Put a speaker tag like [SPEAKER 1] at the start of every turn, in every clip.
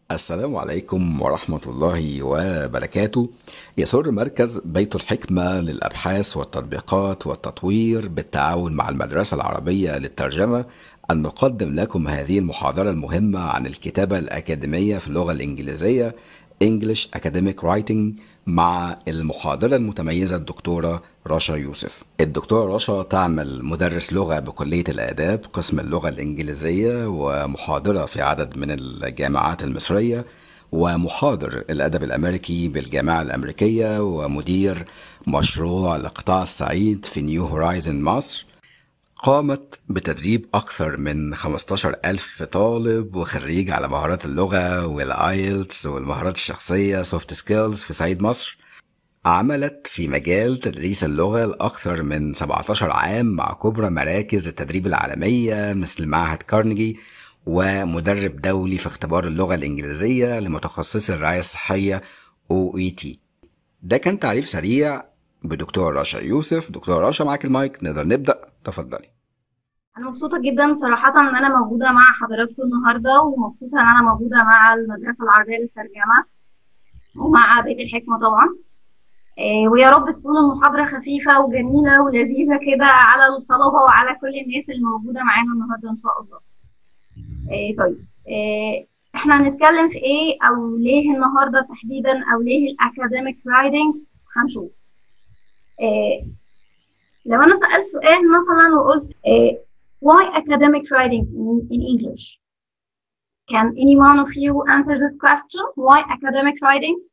[SPEAKER 1] السلام عليكم ورحمة الله وبركاته يسر مركز بيت الحكمة للأبحاث والتطبيقات والتطوير بالتعاون مع المدرسة العربية للترجمة أن نقدم لكم هذه المحاضرة المهمة عن الكتابة الأكاديمية في اللغة الإنجليزية English Academic Writing مع المحاضرة المتميزة الدكتورة رشا يوسف الدكتورة رشا تعمل مدرس لغة بكلية الآداب قسم اللغة الإنجليزية ومحاضرة في عدد من الجامعات المصرية ومحاضر الأدب الأمريكي بالجامعة الأمريكية ومدير مشروع القطاع السعيد في نيو هورايزن مصر قامت بتدريب أكثر من 15 ألف طالب وخريج على مهارات اللغة والآيلتس والمهارات الشخصية سوفت سكيلز في صعيد مصر عملت في مجال تدريس اللغة لأكثر من 17 عام مع كبرى مراكز التدريب العالمية مثل معهد كارنيجي ومدرب دولي في اختبار اللغة الإنجليزية لمتخصصي الرعاية الصحية OET ده كان تعريف سريع بدكتور رشا يوسف دكتور رشا معاك المايك نقدر نبدأ تفضلي
[SPEAKER 2] أنا مبسوطة جدا صراحة إن أنا موجودة مع حضراتكم النهاردة ومبسوطة إن أنا موجودة مع المدرسة العربية للترجمة ومع بيت الحكمة طبعا إيه ويا رب تكون المحاضرة خفيفة وجميلة ولذيذة كده على الطلبة وعلى كل الناس الموجودة معانا النهاردة إن شاء الله إيه طيب إيه إحنا هنتكلم في إيه أو ليه النهاردة تحديدا أو ليه الأكاديميك رايتنجز هنشوف إيه لو أنا سألت سؤال مثلا وقلت إيه why academic writing in, in English? Can any one of you answer this question? Why academic writings?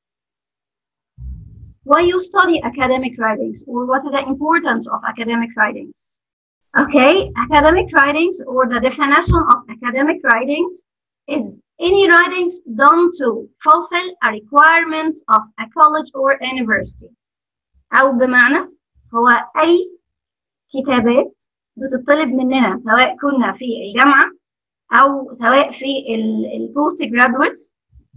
[SPEAKER 2] Why you study academic writings or what is the importance of academic writings? Okay, academic writings or the definition of academic writings is any writings done to fulfill a requirement of a college or university. أو بمعنى هو أي كتابات بتطلب مننا سواء كنا في الجامعة أو سواء في البوست جرادويتس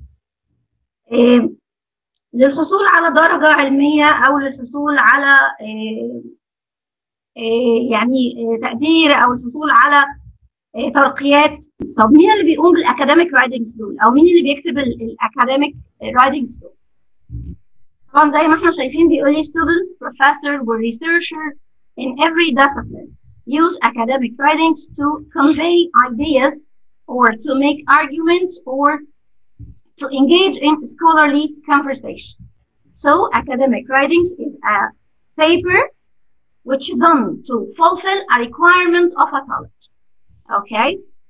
[SPEAKER 2] للحصول على درجة علمية أو للحصول على إيه إيه يعني تقدير أو الحصول على إيه ترقيات طب مين اللي بيقوم بالأكاديميك رايتنجز دول أو مين اللي بيكتب الأكاديميك رايتنجز دول طبعا زي ما احنا شايفين بيقول لي students, professor و researcher in every discipline use academic writings to convey ideas or to make arguments or to engage in scholarly conversation. So academic writings is a paper which is done to fulfill a requirement of a college. Okay?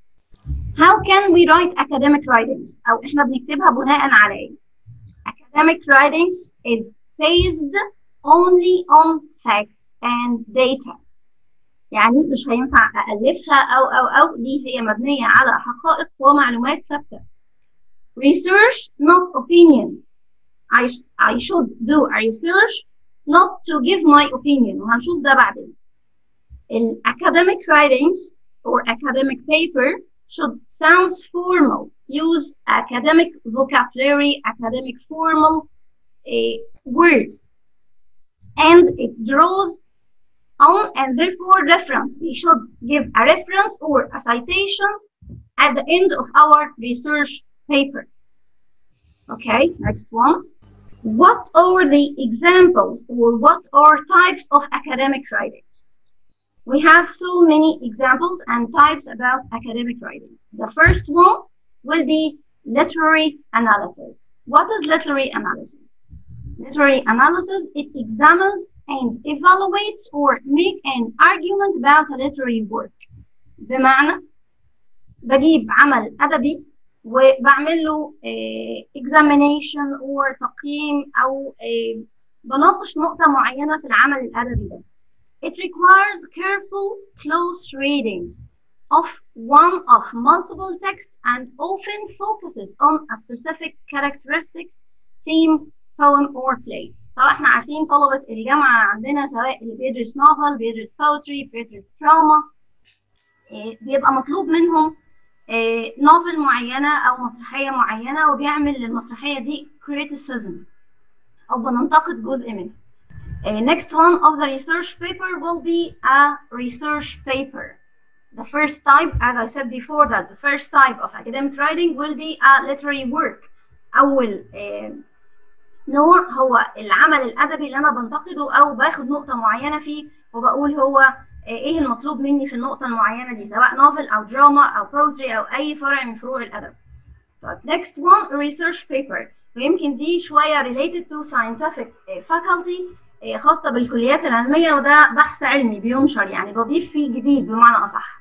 [SPEAKER 2] How can we write academic writings? أو إحنا بنكتبها بناء على إيه؟ Academic writings is based only on facts and data. يعني مش هينفع أألفها أو أو أو دي هي مبنية على حقائق ومعلومات ثابتة. Research, not opinion. I, I should do a research not to give my opinion وهنشوف ده بعدين. ال academic writings or academic paper should sound formal, use academic vocabulary, academic formal uh, words, and it draws on and therefore reference. We should give a reference or a citation at the end of our research paper. Okay, next one. What are the examples or what are types of academic writings? We have so many examples and types about academic writings. The first one will be literary analysis. What is literary analysis? Literary analysis, it examines and evaluates or make an argument about a literary work. بمعنى بجيب عمل أدبي وبعمل له examination or تقييم أو بناقش نقطة معينة في العمل الأدبي ده. It requires careful, close readings of one of multiple texts and often focuses on a specific characteristic, theme, poem or play. طبعا احنا عارفين طلبة الجامعة عندنا سواء اللي بيدرس نوفل بيدرس poetry بيدرس دراما بيبقى مطلوب منهم نوفل معينة أو مسرحية معينة وبيعمل للمسرحية دي criticism أو بننتقد جزء منها. next one of the research paper will be a research paper. the first type as I said before that the first type of academic writing will be a literary work أول آه نوع هو العمل الأدبي اللي أنا بنتقده أو باخد نقطة معينة فيه وبقول هو ايه المطلوب مني في النقطة المعينة دي سواء نوفل أو دراما أو poetry أو أي فرع من فروع الأدب. طيب next one research paper ويمكن دي شوية related to scientific faculty خاصة بالكليات العلمية وده بحث علمي بينشر يعني بضيف فيه جديد بمعنى أصح.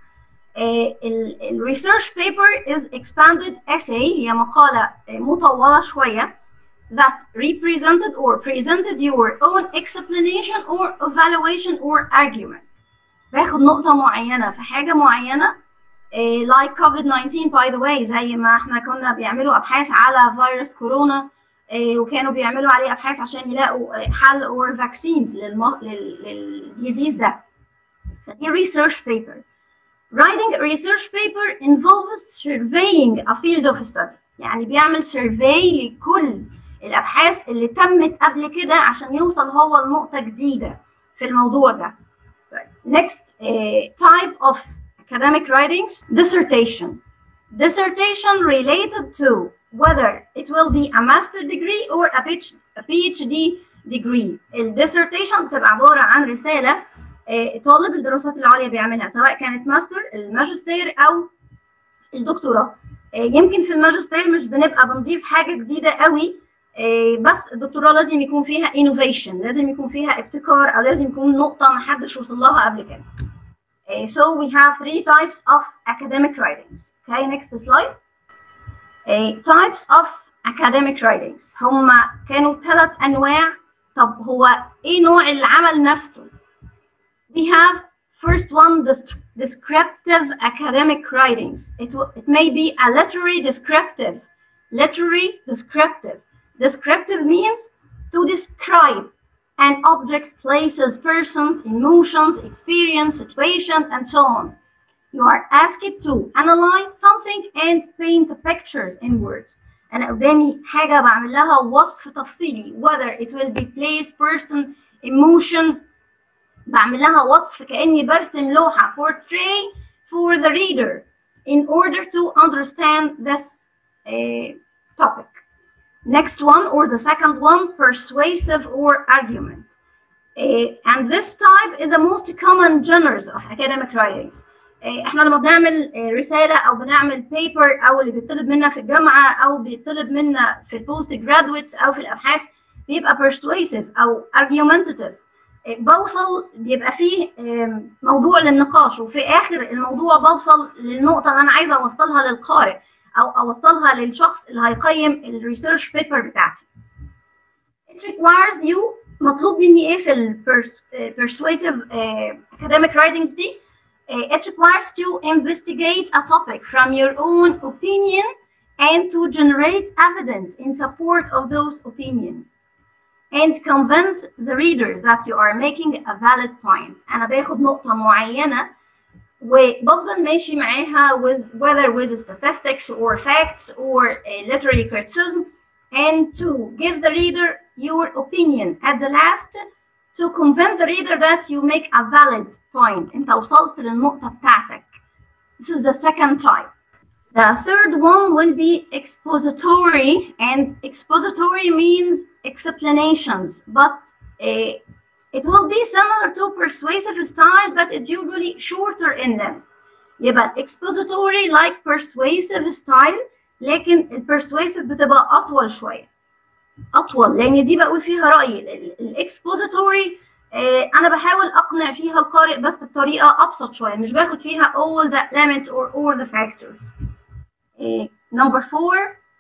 [SPEAKER 2] ال research paper is expanded essay هي مقالة مطولة شوية that represented or presented your own explanation or evaluation or argument. باخد نقطة معينة في حاجة معينة إيه like COVID-19 by the way زي ما احنا كنا بيعملوا أبحاث على فيروس كورونا إيه وكانوا بيعملوا عليه أبحاث عشان يلاقوا حل or vaccines للم... للديزيز ده فدي research paper writing a research paper involves surveying a field of study يعني بيعمل survey لكل الأبحاث اللي تمت قبل كده عشان يوصل هو لنقطة جديدة في الموضوع ده Next uh, type of academic writings, dissertation. Dissertation related to whether it will be a master degree or a PhD degree. الديسرتيشن بتبقى عبارة عن رسالة طالب الدراسات العليا بيعملها سواء كانت ماستر الماجستير أو الدكتوراه. يمكن في الماجستير مش بنبقى بنضيف حاجة جديدة قوي بس الدكتوراه لازم يكون فيها innovation لازم يكون فيها ابتكار او لازم يكون نقطه ما حدش وصل لها قبل كده so we have three types of academic writings okay next slide types of academic writings هما كانوا ثلاث انواع طب هو ايه نوع العمل نفسه we have first one descriptive academic writings it, it may be a literary descriptive literary descriptive Descriptive means to describe an object, places, persons, emotions, experience, situation, and so on. You are asked to analyze something and paint pictures in words. أنا قدامي حاجة بعمل لها وصف تفصيلي whether it will be place, person, emotion بعمل لها وصف كأني برسم لوحة portray for the reader in order to understand this uh, topic. Next one or the second one, persuasive or argument. Uh, and this type is the most common genres of academic writings. Uh, احنا لما بنعمل uh, رسالة أو بنعمل بيبر أو اللي بيطلب منا في الجامعة أو بيطلب منا في البوست جرادويتس أو في الأبحاث بيبقى persuasive أو argumentative. بوصل بيبقى فيه موضوع للنقاش وفي آخر الموضوع بوصل للنقطة اللي أنا عايزة أوصلها للقارئ. او اوصلها للشخص اللي هيقيم الريسيرش بيبر بتاعتي. It requires you مطلوب مني ايه في ال persuasive uh, academic writings دي؟ Uh, it requires to investigate a topic from your own opinion and to generate evidence in support of those opinions and convince the readers that you are making a valid point. أنا باخد نقطة معينة وبفضل ماشي معاها with whether with statistics or facts or a literary criticism and to give the reader your opinion at the last to convince the reader that you make a valid point انت وصلت للنقطة بتاعتك this is the second type the third one will be expository and expository means explanations but uh, It will be similar to persuasive style, but it's usually shorter in length. يبقى expository like persuasive style لكن البرسويسيف بتبقى أطول شوية. أطول لأن دي بقول فيها رأيي. الإكسبوزيتوري آه أنا بحاول أقنع فيها القارئ بس بطريقة أبسط شوية مش باخد فيها all the elements or all the factors. آه number four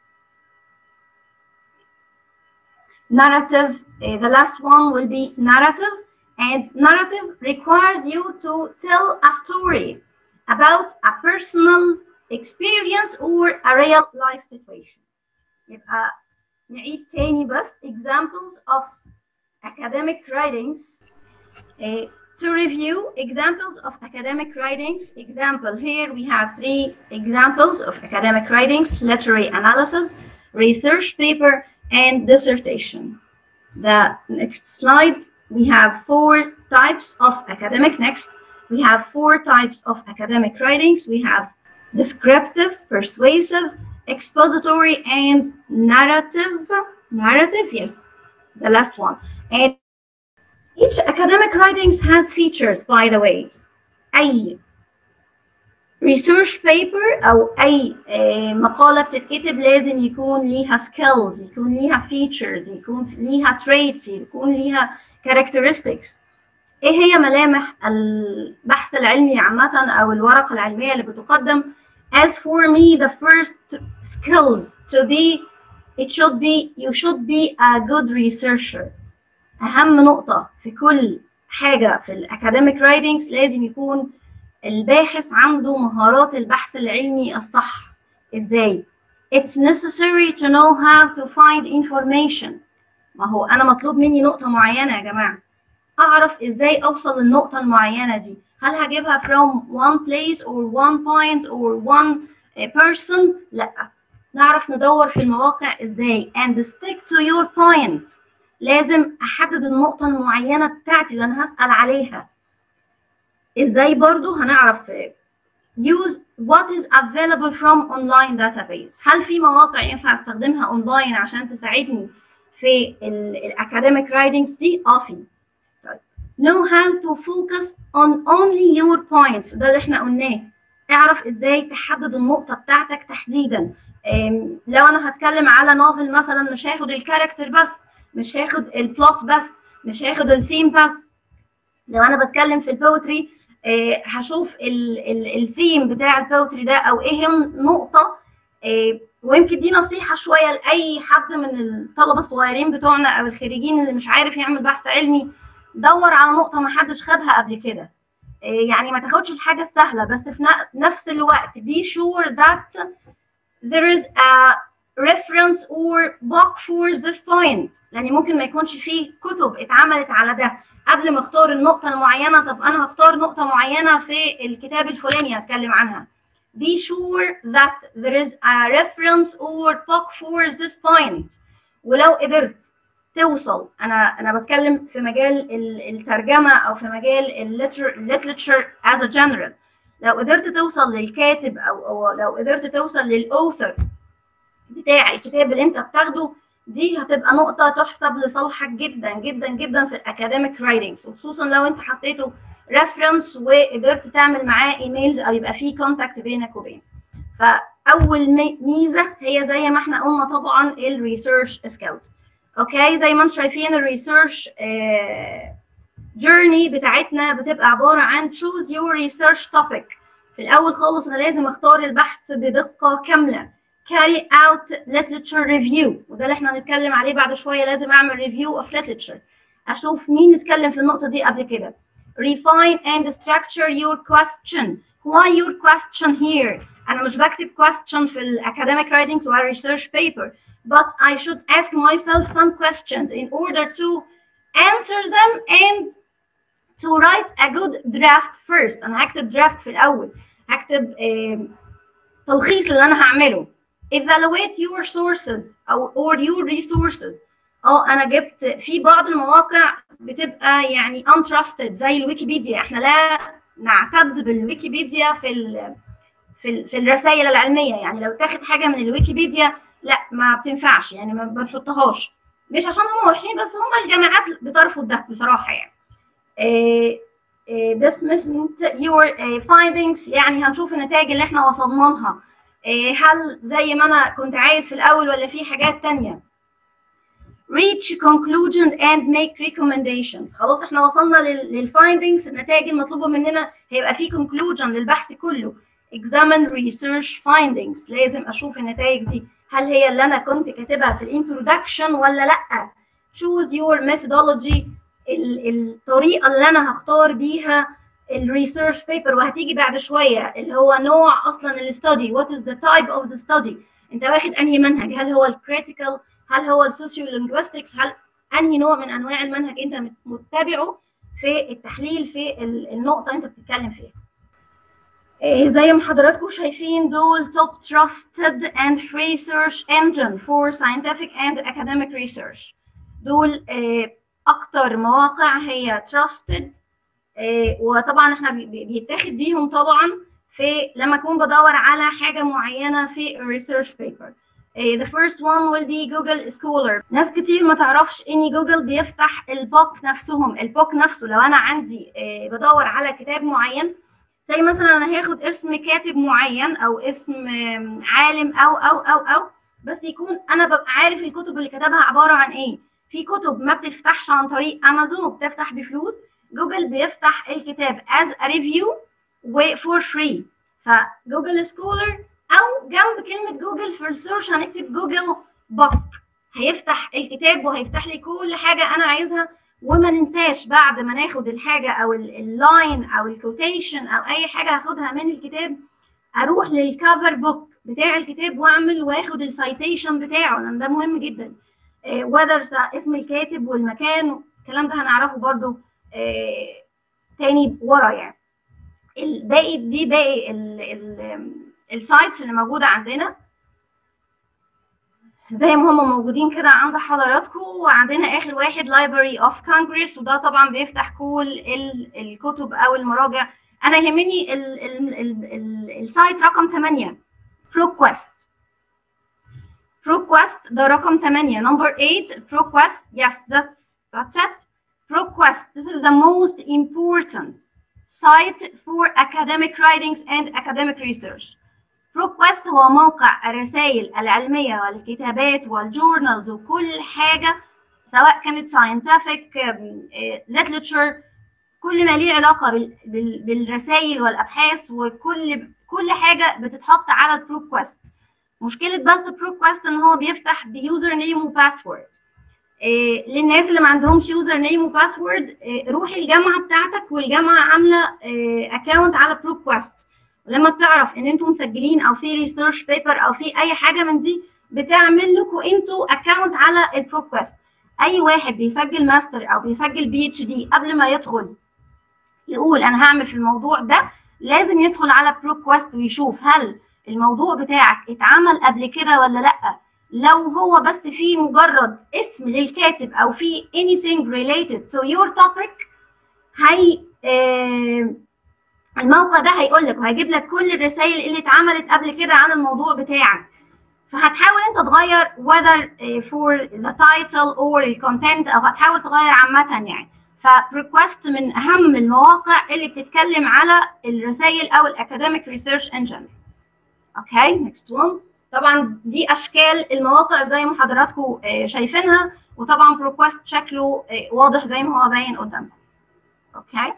[SPEAKER 2] narrative uh, the last one will be narrative and narrative requires you to tell a story about a personal experience or a real life situation يبقى نعيد تاني بس examples of academic writings uh, to review examples of academic writings example here we have three examples of academic writings literary analysis research paper and dissertation. The next slide, we have four types of academic. Next, we have four types of academic writings we have descriptive persuasive expository and narrative narrative yes the last one and each academic writings has features by the way اي research paper او اي مقاله بتتكتب لازم يكون ليها skills يكون ليها features يكون ليها traits يكون ليها characteristics ايه هي ملامح البحث العلمي عامه او الورقه العلميه اللي بتقدم as for me the first skills to be it should be you should be a good researcher اهم نقطه في كل حاجه في الاكاديميك رايتنجز لازم يكون الباحث عنده مهارات البحث العلمي الصح ازاي it's necessary to know how to find information ما هو انا مطلوب مني نقطه معينه يا جماعه اعرف ازاي اوصل للنقطه المعينه دي هل هجيبها from one place or one point or one person لا نعرف ندور في المواقع ازاي and stick to your point لازم احدد النقطه المعينه بتاعتي اللي انا هسال عليها ازاي برضو هنعرف use what is available from online database هل في مواقع ينفع استخدمها اونلاين عشان تساعدني في الاكاديميك رايتنجز دي اه في طيب know how to focus on only your points ده اللي احنا قلناه اعرف ازاي تحدد النقطة بتاعتك تحديدا لو انا هتكلم على نوفل مثلا مش هاخد الكاركتر بس مش هاخد البلوت بس مش هاخد الثيم بس لو انا بتكلم في البوتري آه هشوف الثيم بتاع البوتري ده او ايه هي النقطه آه ويمكن دي نصيحه شويه لاي حد من الطلبه الصغيرين بتوعنا او الخريجين اللي مش عارف يعمل بحث علمي دور على نقطه ما حدش خدها قبل كده آه يعني ما تاخدش الحاجه السهله بس في نفس الوقت be sure that there is a reference or book for this point لان ممكن ما يكونش فيه كتب اتعملت على ده قبل ما اختار النقطة المعينة طب أنا هختار نقطة معينة في الكتاب الفلاني هتكلم عنها. Be sure that there is a reference or book for this point. ولو قدرت توصل أنا أنا بتكلم في مجال الترجمة أو في مجال الليترشر as a general. لو قدرت توصل للكاتب أو, أو لو قدرت توصل للأوثر بتاع الكتاب اللي أنت بتاخده دي هتبقى نقطة تحسب لصالحك جدا جدا جدا في الأكاديميك رايتنجز وخصوصا لو أنت حطيته ريفرنس وقدرت تعمل معاه ايميلز أو يبقى فيه كونتاكت بينك وبينه. فأول ميزة هي زي ما احنا قلنا طبعا الريسيرش سكيلز. أوكي زي ما انتم شايفين الريسيرش جيرني بتاعتنا بتبقى عبارة عن choose your research topic. في الأول خالص أنا لازم أختار البحث بدقة كاملة. carry out literature review وده اللي احنا هنتكلم عليه بعد شويه لازم اعمل review of literature اشوف مين اتكلم في النقطه دي قبل كده refine and structure your question why your question here انا مش بكتب question في الاكاديميك writings or research paper but I should ask myself some questions in order to answer them and to write a good draft first انا هكتب draft في الاول هكتب اه تلخيص اللي انا هعمله evaluate your sources او or your resources اه انا جبت في بعض المواقع بتبقى يعني untrusted زي الويكيبيديا احنا لا نعتد بالويكيبيديا في ال في, ال في الرسائل العلميه يعني لو تاخد حاجه من الويكيبيديا لا ما بتنفعش يعني ما بنحطهاش مش عشان هم وحشين بس هم الجامعات بترفض ده بصراحه يعني إيه dismissing your findings يعني هنشوف النتائج اللي احنا وصلنا لها هل زي ما انا كنت عايز في الاول ولا في حاجات تانية reach conclusion and make recommendations خلاص احنا وصلنا للفايندنجز النتائج المطلوبه مننا هيبقى في conclusion للبحث كله examine research findings لازم اشوف النتائج دي هل هي اللي انا كنت كاتبها في الانترودكشن ولا لا choose your methodology الطريقه اللي انا هختار بيها الريسيرش بيبر وهتيجي بعد شويه اللي هو نوع اصلا الاستدي وات از ذا تايب اوف ذا ستدي انت واخد انهي منهج هل هو الكريتيكال هل هو السوسيو لينجويستكس هل انهي نوع من انواع المنهج انت متبعه في التحليل في النقطه انت بتتكلم فيها زي ما حضراتكم شايفين دول top trusted and free search engine for scientific and academic research دول اكتر مواقع هي trusted آه، وطبعا احنا بي- بي- بيتاخد بيهم طبعا في لما اكون بدور على حاجه معينه في الريسيرش بيبر the first one will be Google Scholar ناس كتير ما تعرفش ان جوجل بيفتح البوك نفسهم البوك نفسه لو انا عندي آه، بدور على كتاب معين زي مثلا انا هاخد اسم كاتب معين او اسم آم، عالم او او او او بس يكون انا ببقى عارف الكتب اللي كتبها عباره عن ايه في كتب ما بتفتحش عن طريق امازون وبتفتح بفلوس جوجل بيفتح الكتاب as a review و for free فجوجل سكولر او جنب كلمه جوجل في السيرش هنكتب جوجل بوك هيفتح الكتاب وهيفتح لي كل حاجه انا عايزها وما ننساش بعد ما ناخد الحاجه او ال- اللاين او الكوتيشن او اي حاجه هاخدها من الكتاب اروح للكفر بوك بتاع الكتاب واعمل واخد السايتيشن بتاعه لان ده مهم جدا وذر اسم الكاتب والمكان الكلام ده هنعرفه برضو آه، تاني ورا يعني الباقي دي باقي السايتس اللي موجوده عندنا زي ما هم موجودين كده عند حضراتكم وعندنا اخر واحد Library of Congress وده طبعا بيفتح كل ال- الكتب او المراجع انا يهمني ال- ال- ال- ال- السايت رقم 8 ProQuest ProQuest ده رقم 8 number 8 ProQuest yes that's that's it ProQuest this is the most important site for academic writings and academic research ProQuest هو موقع الرسائل العلمية والكتابات والجورنالز وكل حاجة سواء كانت scientific um, uh, literature كل ما ليه علاقة بال- بال- بالرسائل والأبحاث وكل كل حاجة بتتحط على البروكويست مشكلة بس بروكويست إن هو بيفتح بيوزر نيم وباسورد إيه للناس اللي ما عندهمش يوزر نيم وباسورد إيه روح الجامعة بتاعتك والجامعة عاملة إيه اكونت على بروكويست ولما بتعرف ان انتوا مسجلين او في ريسيرش بيبر او في اي حاجه من دي بتعمل لكم انتوا اكونت على البروكويست اي واحد بيسجل ماستر او بيسجل بي اتش دي قبل ما يدخل يقول انا هعمل في الموضوع ده لازم يدخل على بروكويست ويشوف هل الموضوع بتاعك اتعمل قبل كده ولا لا لو هو بس في مجرد اسم للكاتب او في anything related to your topic هي آه الموقع ده هيقول لك وهيجيب لك كل الرسائل اللي اتعملت قبل كده عن الموضوع بتاعك فهتحاول انت تغير whether for the title or the content او هتحاول تغير عامة يعني فبريكوست من اهم المواقع اللي بتتكلم على الرسائل او الاكاديميك ريسيرش انجن اوكي نيكست وان طبعا دي اشكال المواقع زي ما حضراتكم شايفينها وطبعا بروكوست شكله واضح زي ما هو باين قدامكم اوكي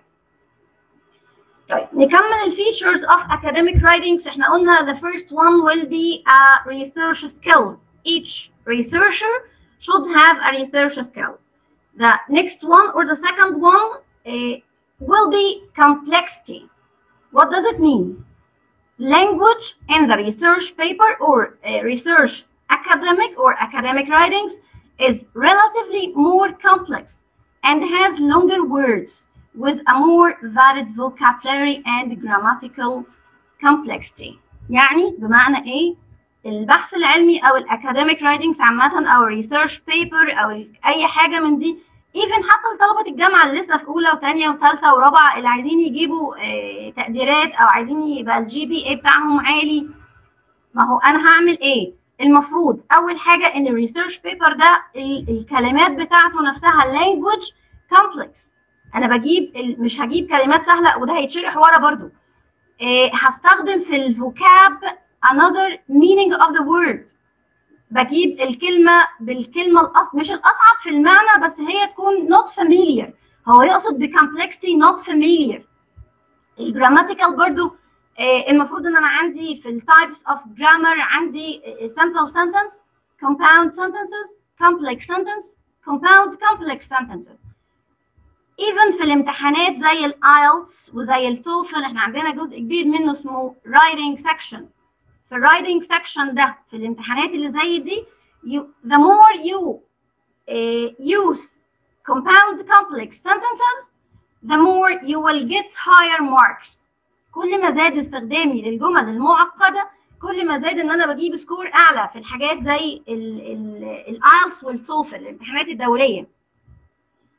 [SPEAKER 2] طيب نكمل الفيتشرز of academic writings احنا قلنا the first one will be a research skill each researcher should have a research skill the next one or the second one uh, will be complexity what does it mean language in the research paper or uh, research academic or academic writings is relatively more complex and has longer words with a more varied vocabulary and grammatical complexity يعني بمعنى ايه البحث العلمي او الاكاديميك رايتنجز عامه او الريسيرش بيبر او اي حاجه من دي ايفن حتى لطلبه الجامعه اللي لسه في اولى وثانيه وثالثه ورابعه اللي عايزين يجيبوا اه تقديرات او عايزين يبقى الجي بي اي بتاعهم عالي ما هو انا هعمل ايه المفروض اول حاجه ان الريسيرش بيبر ده الكلمات بتاعته نفسها اللانجوج كومبلكس انا بجيب مش هجيب كلمات سهله وده هيتشرح ورا برضو إيه هستخدم في الفوكاب another meaning of the word بجيب الكلمه بالكلمه الاصل مش الاصعب في المعنى بس هي تكون not familiar هو يقصد بكمبلكسيتي not familiar الجراماتيكال برضو إيه المفروض ان انا عندي في التايبس اوف جرامر عندي simple sentence compound sentences complex sentence compound complex sentences even في الامتحانات زي الايلتس وزي التوفل احنا عندنا جزء كبير منه اسمه writing section في الرايتنج section ده في الامتحانات اللي زي دي you, the more you uh, use compound complex sentences the more you will get higher marks كل ما زاد استخدامي للجمل المعقده كل ما زاد ان انا بجيب سكور اعلى في الحاجات زي الايلتس والتوفل الامتحانات الدوليه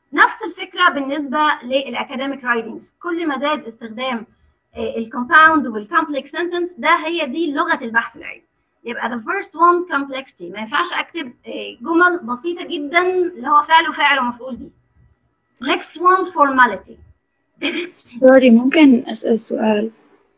[SPEAKER 2] نفس الفكره بالنسبه للاكاديميك رايتنجز كل ما زاد استخدام الكومباوند والكومبلكس سنتنس ده هي دي لغه البحث العلمي يبقى the first one complexity ما ينفعش اكتب جمل بسيطه جدا اللي هو فعل وفاعل ومفعول به next one formality
[SPEAKER 3] سوري ممكن أسأل سؤال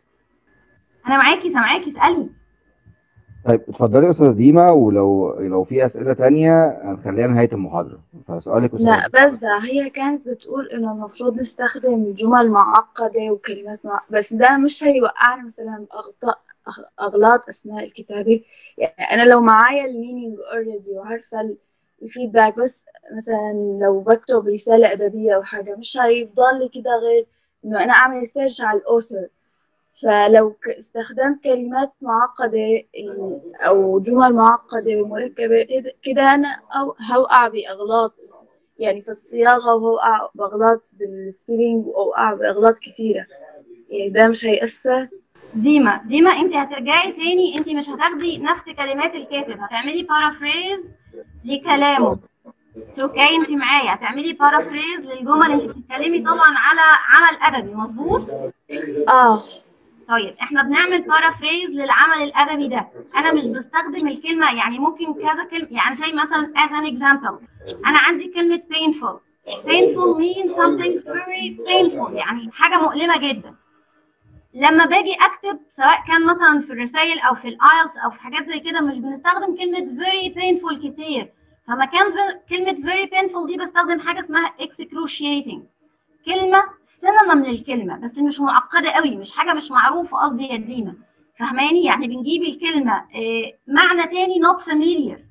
[SPEAKER 2] انا معاكي سامعاكي اسالي
[SPEAKER 4] طيب اتفضلي يا استاذ ديما ولو لو في اسئله تانية هنخليها نهايه المحاضره فسؤالك أستاذ
[SPEAKER 3] لا بس ده هي كانت بتقول إنه المفروض نستخدم جمل معقدة وكلمات مع... بس ده مش هيوقعنا مثلا بأخطاء أغ- أغلاط أثناء الكتابة يعني أنا لو معايا المينينج اوريدي وعارفة الفيدباك بس مثلا لو بكتب رسالة أدبية أو حاجة مش هيفضل لي كده غير إنه أنا أعمل سيرش على الأوثر فلو ك- استخدمت كلمات معقدة ال- أو جمل معقدة ومركبة كده- كده أنا أو هوقع بأغلاط يعني في الصياغة وهوقع بأغلاط بالسبيلينج وأوقع بأغلاط كثيرة يعني ده مش هيأثر
[SPEAKER 2] ديما ديما انت هترجعي تاني انت مش هتاخدي نفس كلمات الكاتب هتعملي بارافريز لكلامه اوكي انت معايا هتعملي بارافريز للجمل انت بتتكلمي طبعا على عمل ادبي مظبوط
[SPEAKER 3] آه
[SPEAKER 2] طيب احنا بنعمل بارافريز للعمل الادبي ده انا مش بستخدم الكلمه يعني ممكن كذا كلمه يعني زي مثلا as an example انا عندي كلمه painful painful means something very painful يعني حاجه مؤلمه جدا لما باجي اكتب سواء كان مثلا في الرسائل او في الايلتس او في حاجات زي كده مش بنستخدم كلمه very painful كتير فمكان في- كلمه very painful دي بستخدم حاجه اسمها excruciating كلمه سينونيم للكلمه بس مش معقده قوي مش حاجه مش معروفه قصدي يا دينا فهماني يعني بنجيب الكلمه آه، معنى تاني not familiar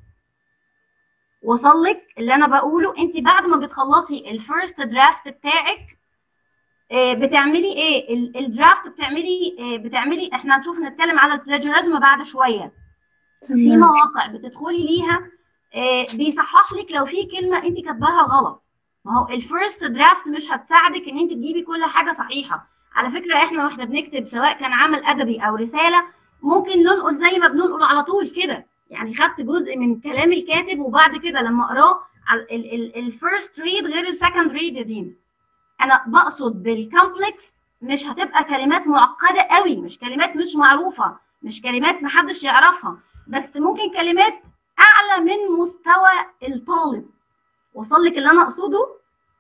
[SPEAKER 2] وصل لك اللي انا بقوله انت بعد ما بتخلصي الفيرست درافت بتاعك آه، بتعملي ايه ال- الدرافت بتعملي آه، بتعملي احنا هنشوف نتكلم على البلاجيرزم بعد شويه في
[SPEAKER 3] تمام
[SPEAKER 2] مواقع بتدخلي ليها آه، بيصحح لك لو في كلمه انت كاتباها غلط ما هو الفيرست درافت مش هتساعدك ان انت تجيبي كل حاجه صحيحه على فكره احنا واحنا بنكتب سواء كان عمل ادبي او رساله ممكن ننقل زي ما بننقل على طول كده يعني خدت جزء من كلام الكاتب وبعد كده لما اقراه الفيرست ريد غير السكند ريد يا دينا انا بقصد بالكومبلكس مش هتبقى كلمات معقده قوي مش كلمات مش معروفه مش كلمات محدش يعرفها بس ممكن كلمات اعلى من مستوى الطالب وصل لك اللي انا اقصده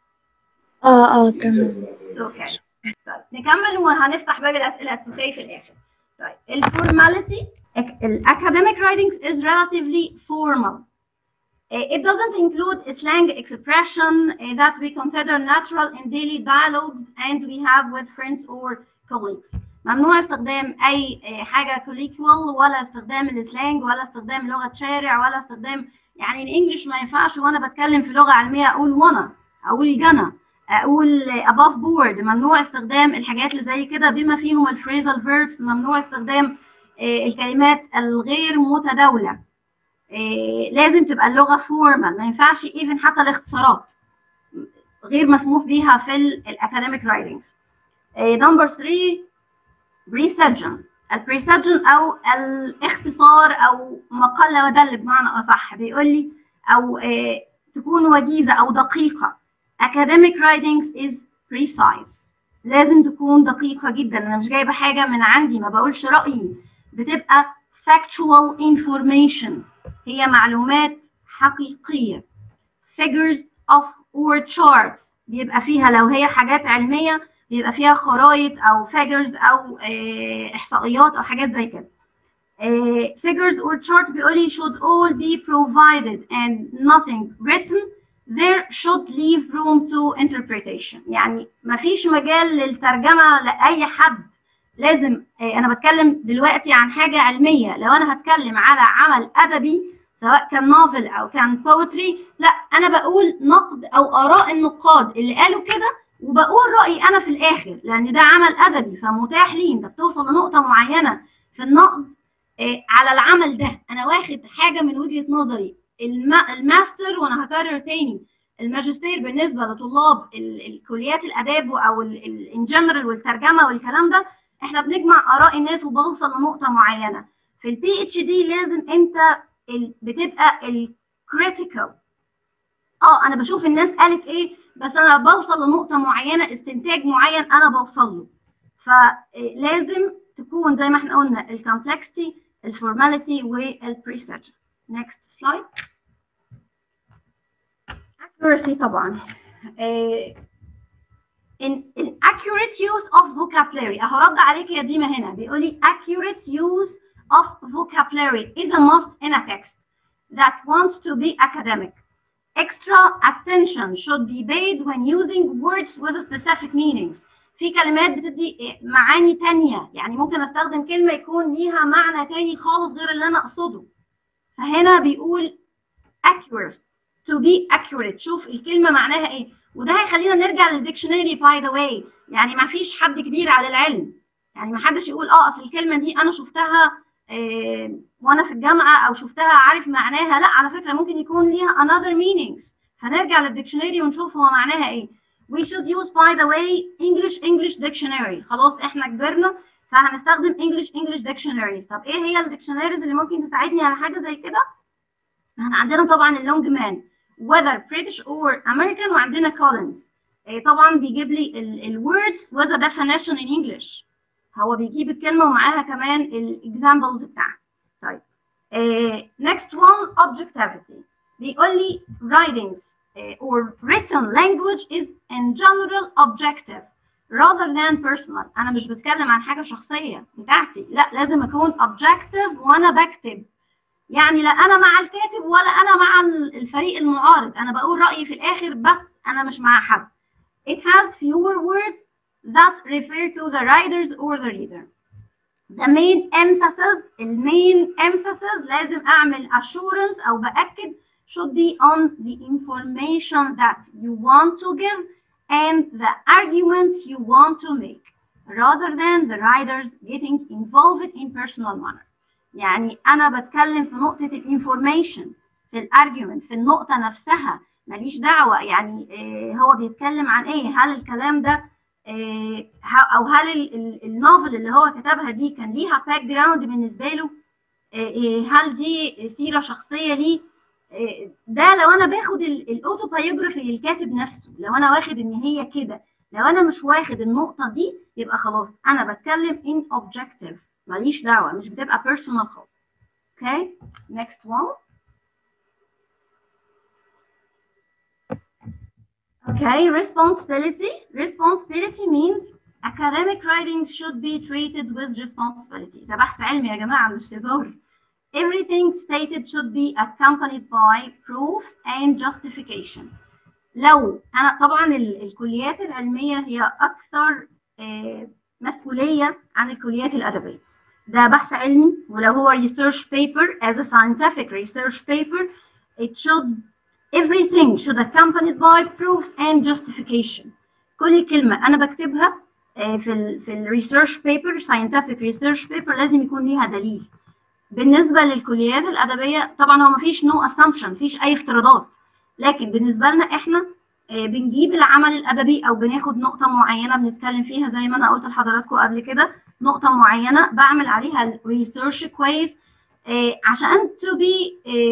[SPEAKER 3] آه آه تمام
[SPEAKER 2] اوكي طيب نكمل وهنفتح باب الاسئله التوفيقيه في الاخر طيب الفورماليتي الاكاديميك writings is relatively formal Uh, It doesn't include slang expression uh, that we consider natural in daily dialogues and we have with friends or colleagues. ممنوع استخدام أي uh, حاجة colloquial ولا استخدام السلانج ولا استخدام لغة شارع ولا استخدام يعني الإنجليش ما ينفعش وأنا بتكلم في لغة علمية أقول وأنا أقول جنا أقول above board ممنوع استخدام الحاجات اللي زي كده بما فيهم الفريزال verbs ممنوع استخدام uh, الكلمات الغير متداولة إيه لازم تبقى اللغه فورمال ما ينفعش ايفن حتى الاختصارات غير مسموح بيها في الاكاديميك رايتنجز نمبر 3 بريستجن البريستجن او الاختصار او ما قل ودل بمعنى اصح بيقول لي او إيه تكون وجيزه او دقيقه academic writings is precise لازم تكون دقيقه جدا انا مش جايبه حاجه من عندي ما بقولش رايي بتبقى factual information هي معلومات حقيقية figures of or charts بيبقى فيها لو هي حاجات علمية بيبقى فيها خرائط أو figures أو آه، إحصائيات أو حاجات زي كده آه، figures or charts بيقولي should all be provided and nothing written there should leave room to interpretation يعني مفيش مجال للترجمة لأي حد لازم آه، أنا بتكلم دلوقتي عن حاجة علمية لو أنا هتكلم على عمل أدبي سواء كان نوفل او كان بوتري لا انا بقول نقد او اراء النقاد اللي قالوا كده وبقول رايي انا في الاخر لان ده عمل ادبي فمتاح لي انت بتوصل لنقطه معينه في النقد آه، على العمل ده انا واخد حاجه من وجهه نظري الما الماستر وانا هكرر تاني الماجستير بالنسبه لطلاب ال- الكليات الاداب او ان جنرال والترجمه والكلام ده احنا بنجمع اراء الناس وبوصل لنقطه معينه في البي اتش دي لازم انت ال- بتبقى الكريتيكال اه انا بشوف الناس قالت ايه بس انا بوصل لنقطه معينه استنتاج معين انا بوصل له فلازم تكون زي ما احنا قلنا الكومبلكسيتي الفورماليتي والبريسيجن next slide accuracy طبعا uh, in, in accurate use of vocabulary اهو رد عليك يا ديما هنا بيقول لي accurate use of vocabulary is a must in a text that wants to be academic extra attention should be paid when using words with specific meanings في كلمات بتدي معاني تانية يعني ممكن استخدم كلمة يكون ليها معنى تاني خالص غير اللي انا اقصده فهنا بيقول accurate to be accurate شوف الكلمة معناها ايه وده هيخلينا نرجع للديكشنري باي ذا واي يعني ما فيش حد كبير على العلم يعني ما حدش يقول اه اصل الكلمة دي انا شفتها إيه وانا في الجامعة او شفتها عارف معناها لا على فكرة ممكن يكون ليها another meanings فنرجع للديكشنري ونشوف هو معناها ايه we should use by the way English English dictionary خلاص احنا كبرنا فهنستخدم English English dictionaries طب ايه هي الديكشنريز اللي ممكن تساعدني على حاجه زي كده احنا عندنا طبعا اللونج مان whether British or American وعندنا Collins إيه طبعا بيجيب لي الwords with a definition in English هو بيجيب الكلمه ومعاها كمان الاكزامبلز بتاعها طيب إيه next one objectivity بيقول لي writings or written language is in general objective rather than personal انا مش بتكلم عن حاجه شخصيه بتاعتي لا لازم اكون objective وانا بكتب يعني لا انا مع الكاتب ولا انا مع الفريق المعارض انا بقول رايي في الاخر بس انا مش مع حد it has fewer words that refer to the writers or the reader the main emphasis المين emphasis لازم اعمل assurance او باكد should be on the information that you want to give and the arguments you want to make rather than the writers getting involved in personal manner يعني أنا بتكلم في نقطة الانفورميشن في الارجيومنت في النقطة نفسها ماليش دعوة يعني إيه هو بيتكلم عن ايه هل الكلام ده إيه او هل النوفل اللي هو كتبها دي كان ليها باك جراوند بالنسبة له إيه هل دي سيرة شخصية ليه ده لو انا باخد الاوتوبايوجرافي للكاتب نفسه لو انا واخد ان هي كده لو انا مش واخد النقطه دي يبقى خلاص انا بتكلم in objective ماليش دعوه مش بتبقى personal خالص اوكي next one Okay, responsibility. Responsibility means academic writing should be treated with responsibility. ده بحث علمي يا جماعة مش هزار. Everything stated should be accompanied by proofs and justification. لو أنا طبعا الكليات العلمية هي أكثر مسؤولية عن الكليات الأدبية. ده بحث علمي ولو هو research paper as a scientific research paper it should everything should accompanied by proofs and justification. كل كلمة أنا بكتبها في ال في الريسيرش بيبر scientific research paper لازم يكون ليها دليل. بالنسبه للكليات الادبيه طبعا هو مفيش نو no اسامبشن مفيش اي افتراضات لكن بالنسبه لنا احنا بنجيب العمل الادبي او بناخد نقطه معينه بنتكلم فيها زي ما انا قلت لحضراتكم قبل كده نقطه معينه بعمل عليها ريسيرش كويس عشان to be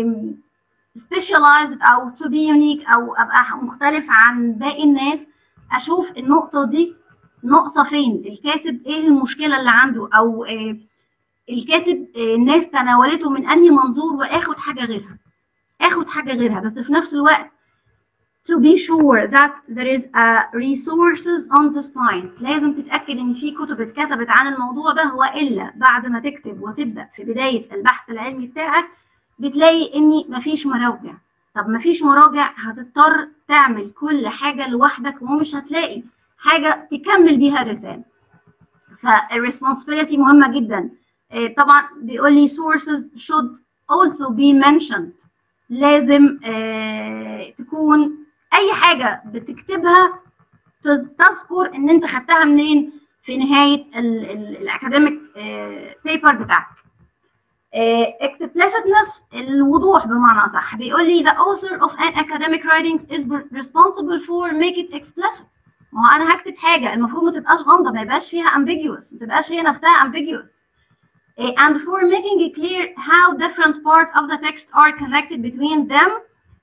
[SPEAKER 2] specialized او to be unique او ابقى مختلف عن باقي الناس اشوف النقطه دي ناقصه فين الكاتب ايه المشكله اللي عنده او الكاتب الناس تناولته من انهي منظور واخد حاجه غيرها اخد حاجه غيرها بس في نفس الوقت to be sure that there is a resources on this point لازم تتاكد ان في كتب اتكتبت عن الموضوع ده والا بعد ما تكتب وتبدا في بدايه البحث العلمي بتاعك بتلاقي ان مفيش مراجع طب مفيش مراجع هتضطر تعمل كل حاجه لوحدك ومش هتلاقي حاجه تكمل بيها الرساله فالريسبونسبيلتي مهمه جدا طبعا بيقول لي sources should also be mentioned لازم آه تكون اي حاجه بتكتبها تذكر ان انت خدتها منين في نهايه الاكاديميك بيبر بتاعك آه explicitness الوضوح بمعنى صح بيقول لي the author of an academic writings is responsible for make it explicit ما هو انا هكتب حاجه المفروض ما تبقاش غامضه ما يبقاش فيها ambiguous ما تبقاش هي نفسها ambiguous and for making it clear how different parts of the text are connected between them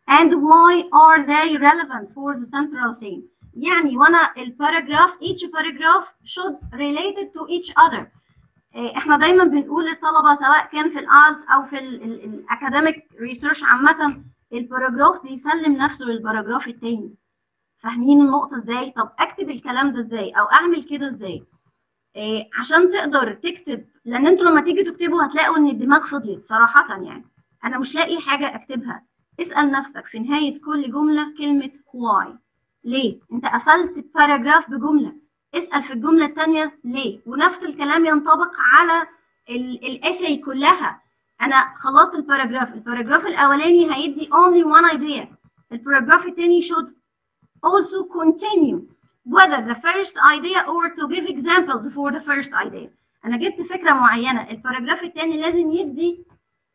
[SPEAKER 2] and why are they relevant for the central theme يعني وانا الباراجراف each paragraph should related to each other إيه، احنا دايما بنقول للطلبه سواء كان في الارتس او في الاكاديميك ريسيرش عامه الباراجراف بيسلم نفسه للباراجراف التاني فاهمين النقطه ازاي طب اكتب الكلام ده ازاي او اعمل كده ازاي إيه عشان تقدر تكتب لان انتوا لما تيجي تكتبوا هتلاقوا ان الدماغ فضيت صراحه يعني انا مش لاقي حاجه اكتبها اسال نفسك في نهايه كل جمله كلمه why ليه انت قفلت الباراجراف بجمله اسال في الجمله الثانيه ليه ونفس الكلام ينطبق على الاساي كلها انا خلصت الباراجراف الباراجراف الاولاني هيدي only one idea الباراجراف الثاني should also continue whether the first idea or to give examples for the first idea انا جبت فكره معينه الباراجراف الثاني لازم يدي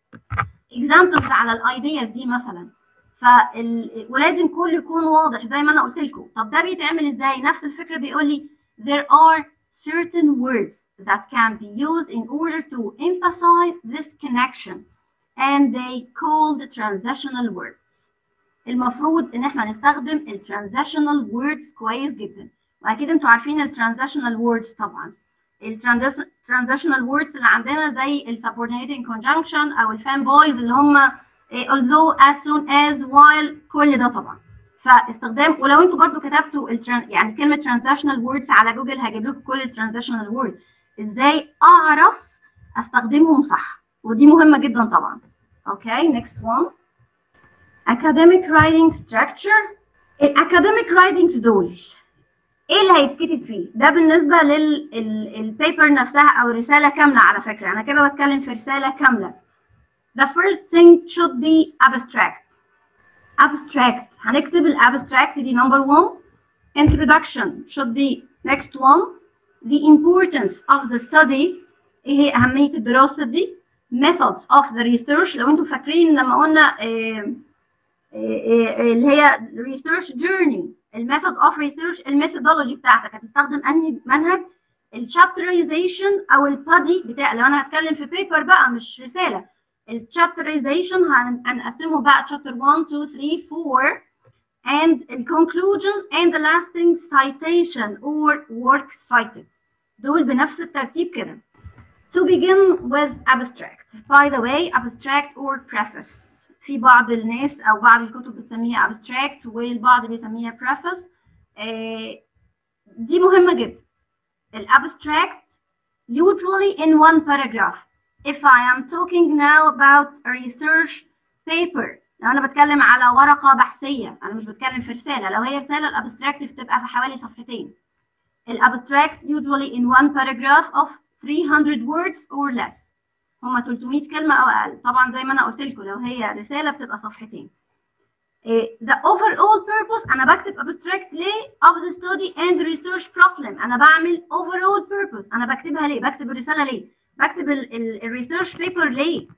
[SPEAKER 2] examples على الايدياز دي مثلا فال... ولازم كله يكون واضح زي ما انا قلت لكم طب ده بيتعمل ازاي نفس الفكره بيقول لي there are certain words that can be used in order to emphasize this connection and they called transitional words المفروض ان احنا نستخدم الترانزيشنال ووردز كويس جدا واكيد انتوا عارفين الترانزيشنال ووردز طبعا الترانزيشنال ووردز اللي عندنا زي السبوردينيتنج كونجنكشن او الفان بويز اللي هم although as soon as while كل ده طبعا فاستخدام ولو انتوا برضو كتبتوا التران يعني كلمه ترانزيشنال ووردز على جوجل هجيب لكم كل الترانزيشنال وورد ازاي اعرف استخدمهم صح ودي مهمه جدا طبعا اوكي next one academic writing structure الاكاديميك رايتنجز دول ايه اللي هيتكتب فيه ده بالنسبه للبيبر نفسها او رساله كامله على فكره انا كده بتكلم في رساله كامله the first thing should be abstract abstract هنكتب الابستراكت دي number one introduction should be next one the importance of the study ايه هي اهميه الدراسه دي methods of the research لو انتم فاكرين لما قلنا إيه اللي هي research journey الميثود اوف ريسيرش الميثودولوجي بتاعتك هتستخدم انهي منهج الشابترايزيشن او البادي بتاع لو انا هتكلم في بيبر بقى مش رساله الشابترايزيشن هنقسمه بقى chapter 1 2 3 4 and the conclusion and the last thing citation or work cited دول بنفس الترتيب كده to begin with abstract by the way abstract or preface في بعض الناس او بعض الكتب بتسميها abstract والبعض بيسميها preface آه دي مهمه جدا الابستراكت usually in one paragraph if I am talking now about a research paper لو انا بتكلم على ورقه بحثيه انا مش بتكلم في رساله لو هي رساله الابستراكت بتبقى في حوالي صفحتين الابستراكت usually in one paragraph of 300 words or less هما 300 كلمة أو أقل طبعا زي ما أنا قلت لكم لو هي رسالة بتبقى صفحتين the overall purpose أنا بكتب abstract ليه of the study and research problem أنا بعمل overall purpose أنا بكتبها ليه بكتب الرسالة ليه بكتب الريسيرش بيبر ليه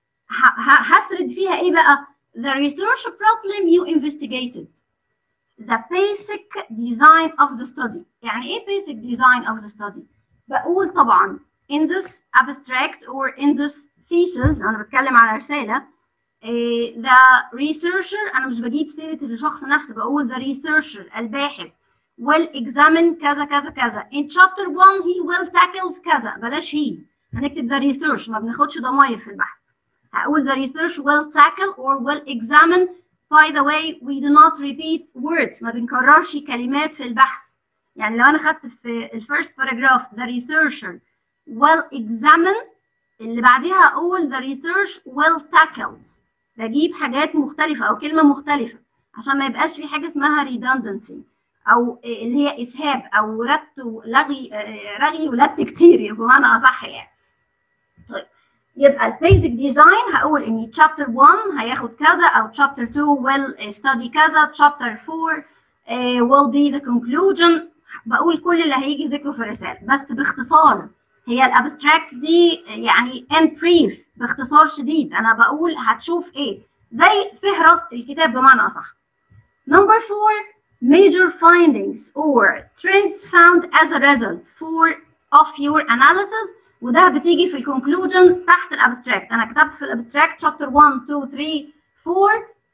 [SPEAKER 2] هسرد فيها إيه بقى the research problem you investigated the basic design of the study يعني إيه basic design of the study بقول طبعا in this abstract or in this thesis لو انا بتكلم على رساله uh, the researcher انا مش بجيب سيره الشخص نفسه بقول the researcher الباحث will examine كذا كذا كذا in chapter 1 he will tackles كذا بلاش he هنكتب the research ما بناخدش ضماير في البحث هقول the research will tackle or will examine by the way we do not repeat words ما بنكررش كلمات في البحث يعني لو انا خدت في الفيرست باراجراف the researcher will examine اللي بعديها اقول the research will tackles بجيب حاجات مختلفة أو كلمة مختلفة عشان ما يبقاش في حاجة اسمها redundancy أو اللي هي إسهاب أو ربط ولغي رغي ولبت كتير بمعنى أصح يعني. طيب يبقى البيزك ديزاين هقول إن chapter 1 هياخد كذا أو chapter 2 will study كذا chapter 4 will be the conclusion بقول كل اللي هيجي ذكره في الرسالة بس باختصار هي الابستراكت دي يعني ان بريف باختصار شديد انا بقول هتشوف ايه زي فهرس الكتاب بمعنى اصح number four major findings or trends found as a result for of your analysis وده بتيجي في الكونكلوجن تحت الابستراكت انا كتبت في الابستراكت chapter 1 2 3 4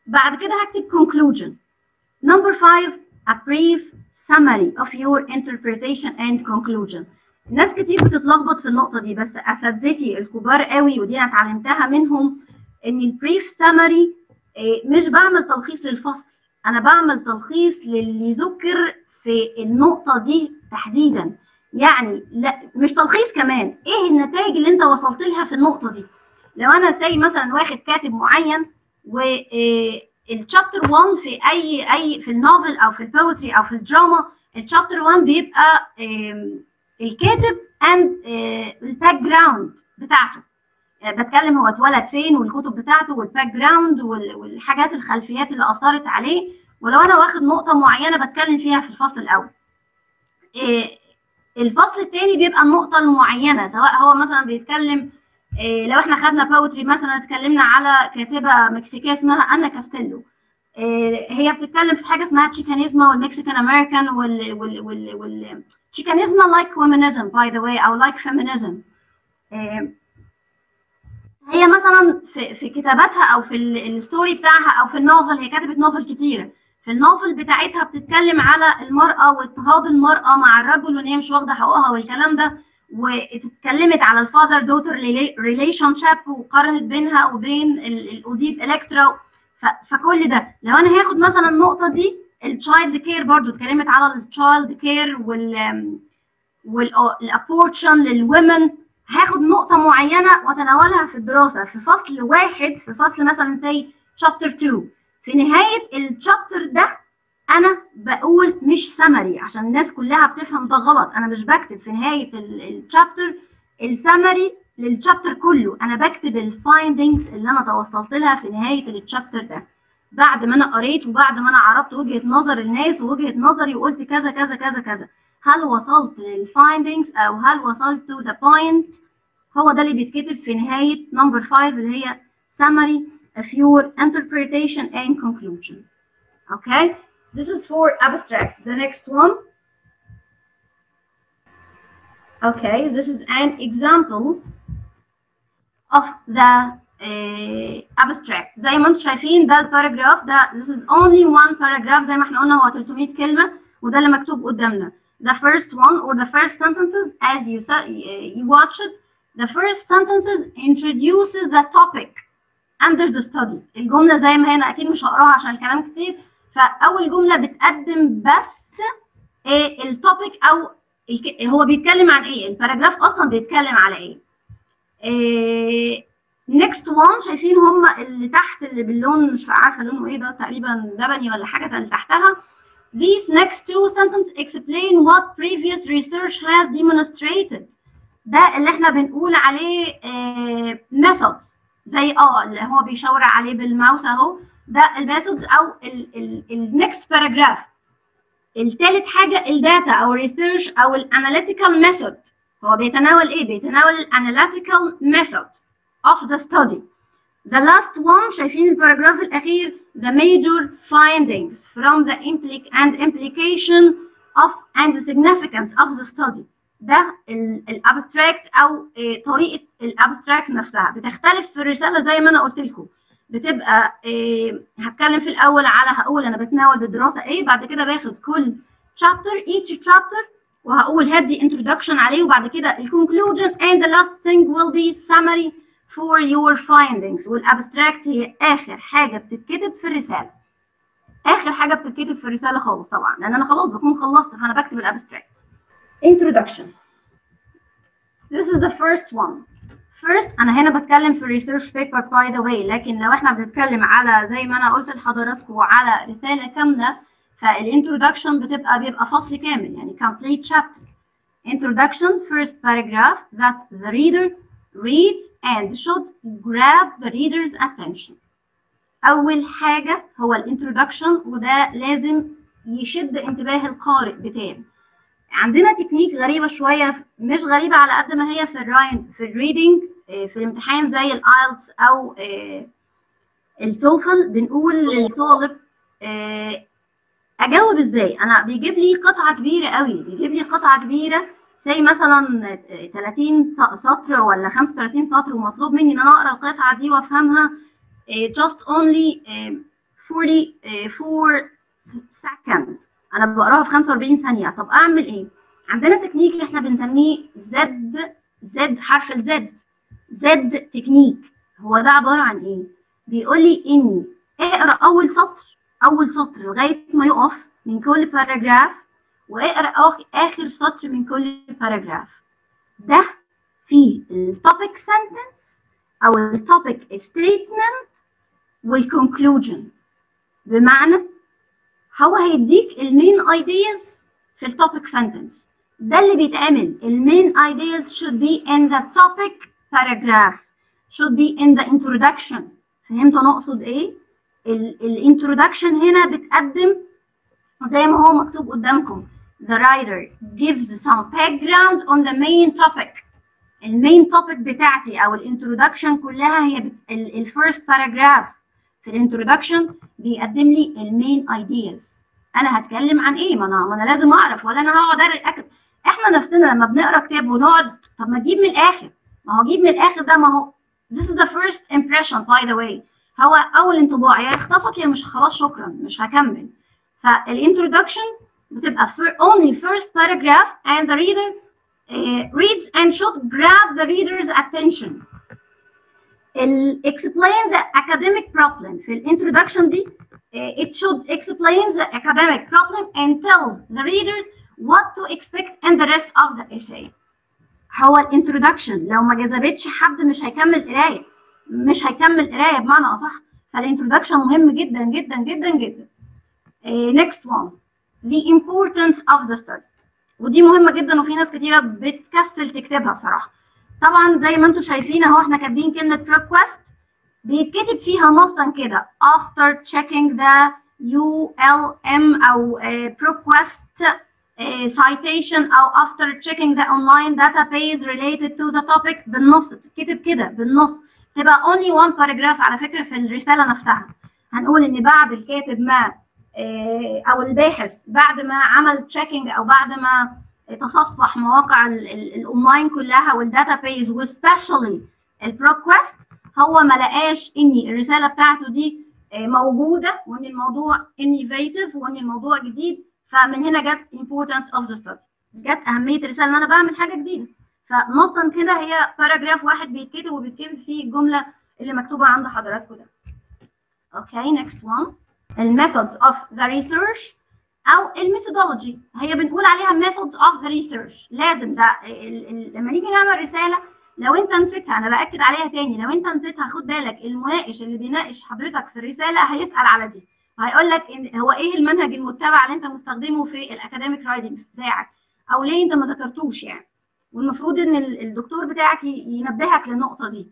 [SPEAKER 2] بعد كده هكتب conclusion number five a brief summary of your interpretation and conclusion ناس كتير بتتلخبط في النقطة دي بس أساتذتي الكبار قوي ودي أنا اتعلمتها منهم إن البريف سامري مش بعمل تلخيص للفصل أنا بعمل تلخيص للي ذكر في النقطة دي تحديدا يعني لا مش تلخيص كمان إيه النتائج اللي أنت وصلت لها في النقطة دي لو أنا زي مثلا واخد كاتب معين و الشابتر 1 في اي اي في النوفل او في البوتري او في الدراما الشابتر 1 بيبقى الكاتب اند الباك جراوند بتاعته بتكلم هو اتولد فين والكتب بتاعته والباك جراوند والحاجات الخلفيات اللي اثرت عليه ولو انا واخد نقطه معينه بتكلم فيها في الفصل الاول الفصل الثاني بيبقى النقطه المعينه سواء هو مثلا بيتكلم لو احنا خدنا باوتري مثلا اتكلمنا على كاتبه مكسيكيه اسمها انا كاستيلو هي بتتكلم في حاجه اسمها تشيكانيزما والمكسيكان امريكان وال وال وال وال تشيكانيزما لايك ويمينيزم باي ذا واي او لايك فيمينيزم هي مثلا في في كتاباتها او في الستوري بتاعها او في النوفل هي كتبت نوفل كتيره في النوفل بتاعتها بتتكلم على المراه واضطهاد المراه مع الرجل وان هي مش واخده حقوقها والكلام ده واتكلمت على الفاذر دوتر ريليشن شيب وقارنت بينها وبين الاوديب الكترا فكل ده لو انا هاخد مثلا النقطه دي التشايلد كير برضو اتكلمت على التشايلد كير وال والابورشن للومن هاخد نقطة معينة واتناولها في الدراسة في فصل واحد في فصل مثلا زي شابتر 2 في نهاية الشابتر ده انا بقول مش سمري عشان الناس كلها بتفهم ده غلط انا مش بكتب في نهايه الشابتر السمري للشابتر كله انا بكتب الفايندنجز اللي انا توصلت لها في نهايه الشابتر ده بعد ما انا قريت وبعد ما انا عرضت وجهه نظر الناس ووجهه نظري وقلت كذا كذا كذا كذا هل وصلت للفايندنجز او هل وصلت تو ذا بوينت هو ده اللي بيتكتب في نهايه نمبر 5 اللي هي summary of your interpretation and conclusion okay This is for abstract. The next one. Okay, this is an example of the uh, abstract. زي ما انتم شايفين ده الباراجراف ده this is only one paragraph زي ما احنا قلنا هو 300 كلمة وده اللي مكتوب قدامنا. The first one or the first sentences as you saw, you watch it, the first sentences introduces the topic under the study. الجملة زي ما هنا أكيد مش هقراها عشان الكلام كتير فاول جمله بتقدم بس إيه التوبيك او الك... هو بيتكلم عن ايه الباراجراف اصلا بيتكلم على ايه, إيه... نيكست وان شايفين هم اللي تحت اللي باللون مش عارفه لونه ايه ده تقريبا لبني ولا حاجه اللي تحتها These next two sentences explain what previous research has demonstrated. ده اللي احنا بنقول عليه إيه... methods زي اه اللي هو بيشاور عليه بالماوس اهو ده الميثودز او النكست باراجراف الثالث حاجه الداتا او الريسيرش او الاناليتيكال ميثود هو بيتناول ايه بيتناول الاناليتيكال ميثود of the study the last one شايفين الباراجراف الاخير the major findings from the implic and implication of and the significance of the study ده الابستراكت او طريقه الابستراكت نفسها بتختلف في الرساله زي ما انا قلت لكم بتبقى إيه هتكلم في الاول على هقول انا بتناول بالدراسه ايه بعد كده باخد كل شابتر each chapter وهقول هدي introduction عليه وبعد كده الكونكلوجن and the last thing will be summary for your findings والابستراكت هي اخر حاجه بتتكتب في الرساله اخر حاجه بتتكتب في الرساله خالص طبعا لان انا خلاص بكون خلصت فانا بكتب الابستراكت introduction this is the first one first انا هنا بتكلم في الريسيرش بيبر باي ذا واي لكن لو احنا بنتكلم على زي ما انا قلت لحضراتكم على رساله كامله فالانترودكشن بتبقى بيبقى فصل كامل يعني complete chapter introduction first paragraph that the reader reads and should grab the reader's attention اول حاجه هو الانترودكشن وده لازم يشد انتباه القارئ بتاعي عندنا تكنيك غريبة شوية مش غريبة على قد ما هي في الراين في الريدنج في الامتحان زي الايلتس او التوفل بنقول للطالب اجاوب ازاي انا بيجيب لي قطعة كبيرة قوي بيجيب لي قطعة كبيرة زي مثلا 30 سطر ولا 35 سطر ومطلوب مني ان انا اقرا القطعة دي وافهمها just only 44 سكند انا بقراها في 45 ثانيه طب اعمل ايه عندنا تكنيك احنا بنسميه زد زد حرف الزد زد تكنيك هو ده عباره عن ايه بيقول لي اني اقرا اول سطر اول سطر لغايه ما يقف من كل باراجراف واقرا اخر سطر من كل باراجراف ده فيه التوبيك سنتنس او التوبيك ستيتمنت والكونكلوجن بمعنى هو هيديك المين ايدياز في التوبيك سنتنس ده اللي بيتعمل المين ideas should be in the topic paragraph should be in the introduction فهمتوا نقصد ايه الانترودكشن هنا بتقدم زي ما هو مكتوب قدامكم the writer gives some background on the main topic المين توبيك بتاعتي او الانترودكشن كلها هي الفيرست باراجراف في الانترودكشن بيقدم لي المين ايدياز انا هتكلم عن ايه ما انا ما انا لازم اعرف ولا انا هقعد اكتب احنا نفسنا لما بنقرا كتاب ونقعد طب ما اجيب من الاخر ما هو اجيب من الاخر ده ما هو this is the first impression by the way هو اول انطباع يا يخطفك يا مش خلاص شكرا مش هكمل فالانترودكشن بتبقى only first paragraph and the reader uh, reads and should grab the reader's attention explain the academic problem في الانترودكشن دي uh, it should explain the academic problem and tell the readers what to expect in the rest of the essay هو الانترودكشن لو ما جذبتش حد مش هيكمل قرايه مش هيكمل قرايه بمعنى اصح فالانترودكشن مهم جدا جدا جدا جدا uh, next one the importance of the study ودي مهمه جدا وفي ناس كتيره بتكسل تكتبها بصراحه طبعا زي ما انتم شايفين اهو احنا كاتبين كلمه request بيتكتب فيها نصا كده after checking the ULM او uh, request uh, citation او after checking the online database related to the topic بالنص تتكتب كده بالنص تبقى only one paragraph على فكره في الرساله نفسها هنقول ان بعد الكاتب ما او الباحث بعد ما عمل تشيكينج او بعد ما تصفح مواقع الاونلاين كلها والداتابيز وسبيشالي البروكوست هو ما لقاش ان الرساله بتاعته دي موجوده وان الموضوع انيفيتيف وان الموضوع جديد فمن هنا جت importance of the study جت اهميه الرساله ان انا بعمل حاجه جديده فنصا كده هي باراجراف واحد بيتكتب وبيتكتب فيه الجمله اللي مكتوبه عند حضراتكم ده اوكي نيكست وان الميثودز اوف ذا ريسيرش او الميثودولوجي هي بنقول عليها ميثودز اوف ذا ريسيرش لازم ده ال ال لما نيجي نعمل رساله لو انت نسيتها انا باكد عليها تاني لو انت نسيتها خد بالك المناقش اللي بيناقش حضرتك في الرساله هيسال على دي وهيقول لك إن هو ايه المنهج المتبع اللي انت مستخدمه في الاكاديميك رايتنجز بتاعك او ليه انت ما ذكرتوش يعني والمفروض ان الدكتور بتاعك ينبهك للنقطه دي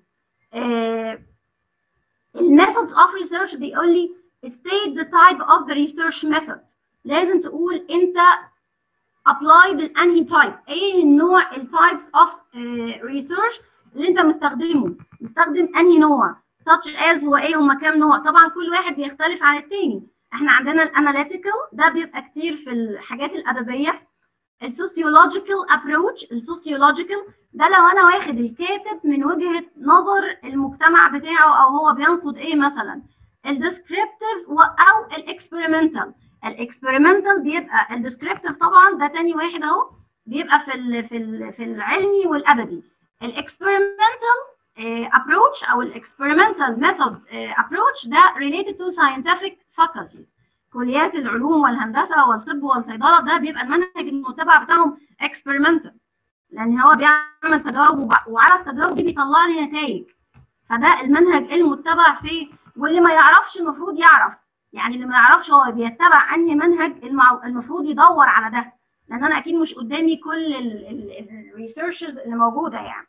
[SPEAKER 2] الميثودز اوف ريسيرش بيقول لي state the type of the research method لازم تقول انت apply لانهي type ايه النوع التايبس اوف ريسيرش اللي انت مستخدمه مستخدم انهي نوع such as هو ايه هما كام نوع طبعا كل واحد بيختلف عن التاني احنا عندنا الاناليتيكال ده بيبقى كتير في الحاجات الادبيه السوسيولوجيكال ابروتش السوسيولوجيكال ده لو انا واخد الكاتب من وجهه نظر المجتمع بتاعه او هو بينقد ايه مثلا الديسكريبتيف او الاكسبيرمنتال الاكسبيرمنتال بيبقى الديسكريبتيف طبعا ده تاني واحد اهو بيبقى في ال في ال في العلمي والادبي الاكسبيرمنتال ابروتش او الاكسبيرمنتال ميثود ابروتش ده related to scientific faculties كليات العلوم والهندسه والطب والصيدله ده بيبقى المنهج المتبع بتاعهم experimental لان هو بيعمل تجارب وعلى التجارب دي بيطلع لي نتائج فده المنهج المتبع فيه واللي ما يعرفش المفروض يعرف يعني اللي ما يعرفش هو بيتبع انهي منهج المفروض يدور على ده لان انا اكيد مش قدامي كل الريسيرشز اللي موجوده يعني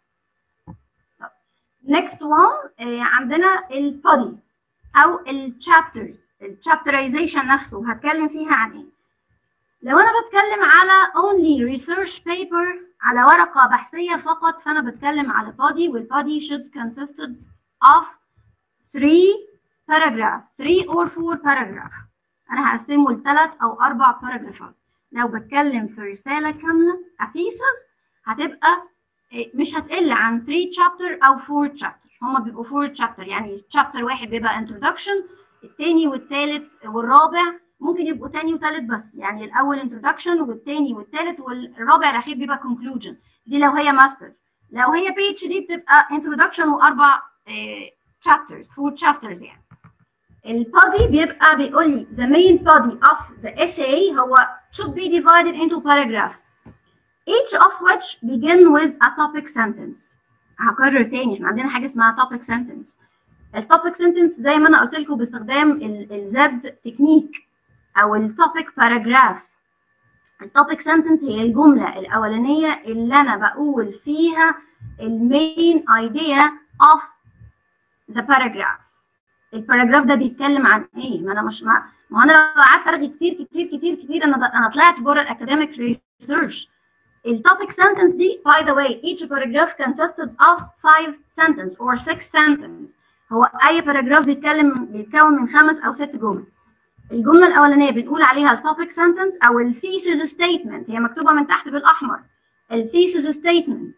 [SPEAKER 2] نيكست وان عندنا البودي او الشابترز الشابترايزيشن نفسه هتكلم فيها عن ايه لو انا بتكلم على only research paper على ورقه بحثيه فقط فانا بتكلم على body والbody should consisted of 3 paragraph 3 or 4 paragraph انا هقسمه لثلاث او اربع باراجرافات لو بتكلم في رساله كامله a thesis هتبقى مش هتقل عن 3 chapter او 4 chapter هما بيبقوا 4 chapter يعني chapter واحد بيبقى introduction التاني والتالت والرابع ممكن يبقوا تاني وتالت بس يعني الاول انترودكشن والتاني والتالت والرابع الاخير بيبقى كونكلوجن دي لو هي ماستر لو هي بي اتش دي بتبقى انترودكشن واربع chapters four chapters يعني البادي بيبقى بيقول لي the main body of the essay هو should be divided into paragraphs each of which begin with a topic sentence هكرر تاني احنا عندنا حاجه اسمها topic sentence التوبيك sentence زي ما انا قلت لكم باستخدام الزد تكنيك او التوبيك باراجراف التوبيك sentence هي الجمله الاولانيه اللي انا بقول فيها المين ايديا of the paragraph الباراجراف ده بيتكلم عن ايه ما انا مش ما, ما انا لو قعدت ارغي كتير كتير كتير كتير انا انا طلعت بره الاكاديميك ريسيرش التوبيك sentence دي by the way each paragraph consisted of five sentence or six sentence هو اي باراجراف بيتكلم بيتكون من خمس او ست جمل الجمله الاولانيه بنقول عليها التوبيك sentence او الثيسيس ستيتمنت هي مكتوبه من تحت بالاحمر الثيسيس ستيتمنت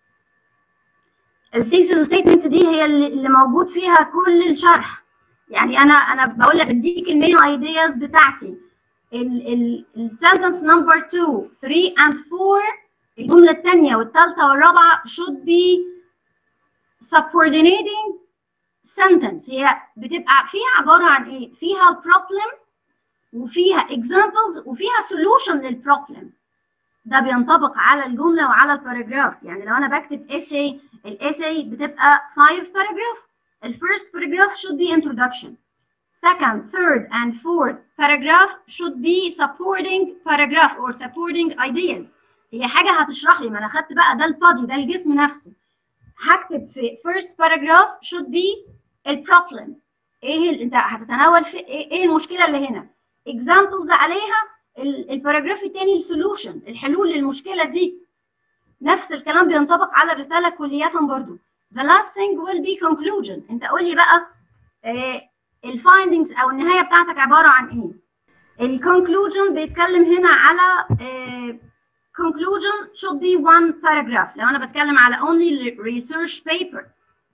[SPEAKER 2] الثيسيس ستيتمنت دي هي اللي موجود فيها كل الشرح يعني انا انا بقول لك اديك المين ايدياز بتاعتي السنتنس نمبر 2 3 and 4 الجمله الثانيه والثالثه والرابعه should be subordinating sentence هي بتبقى فيها عباره عن ايه فيها problem وفيها examples وفيها solution للبروبلم ده بينطبق على الجمله وعلى الباراجراف يعني لو انا بكتب essay الاساي بتبقى 5 paragraph الفيرست paragraph should be introduction second third and fourth paragraph should be supporting paragraph or supporting ideas هي حاجه هتشرح لي ما انا خدت بقى ده البادي ده الجسم نفسه هكتب في first paragraph should be البروبلم ايه ال... انت هتتناول في ايه, إيه المشكله اللي هنا examples عليها الباراجراف الثاني السولوشن الحلول للمشكله دي نفس الكلام بينطبق على الرساله كلية برضو the last thing will be conclusion انت قول لي بقى آه الفايندنجز او النهايه بتاعتك عباره عن ايه الكونكلوجن بيتكلم هنا على آه conclusion should be one paragraph لو انا بتكلم على only research paper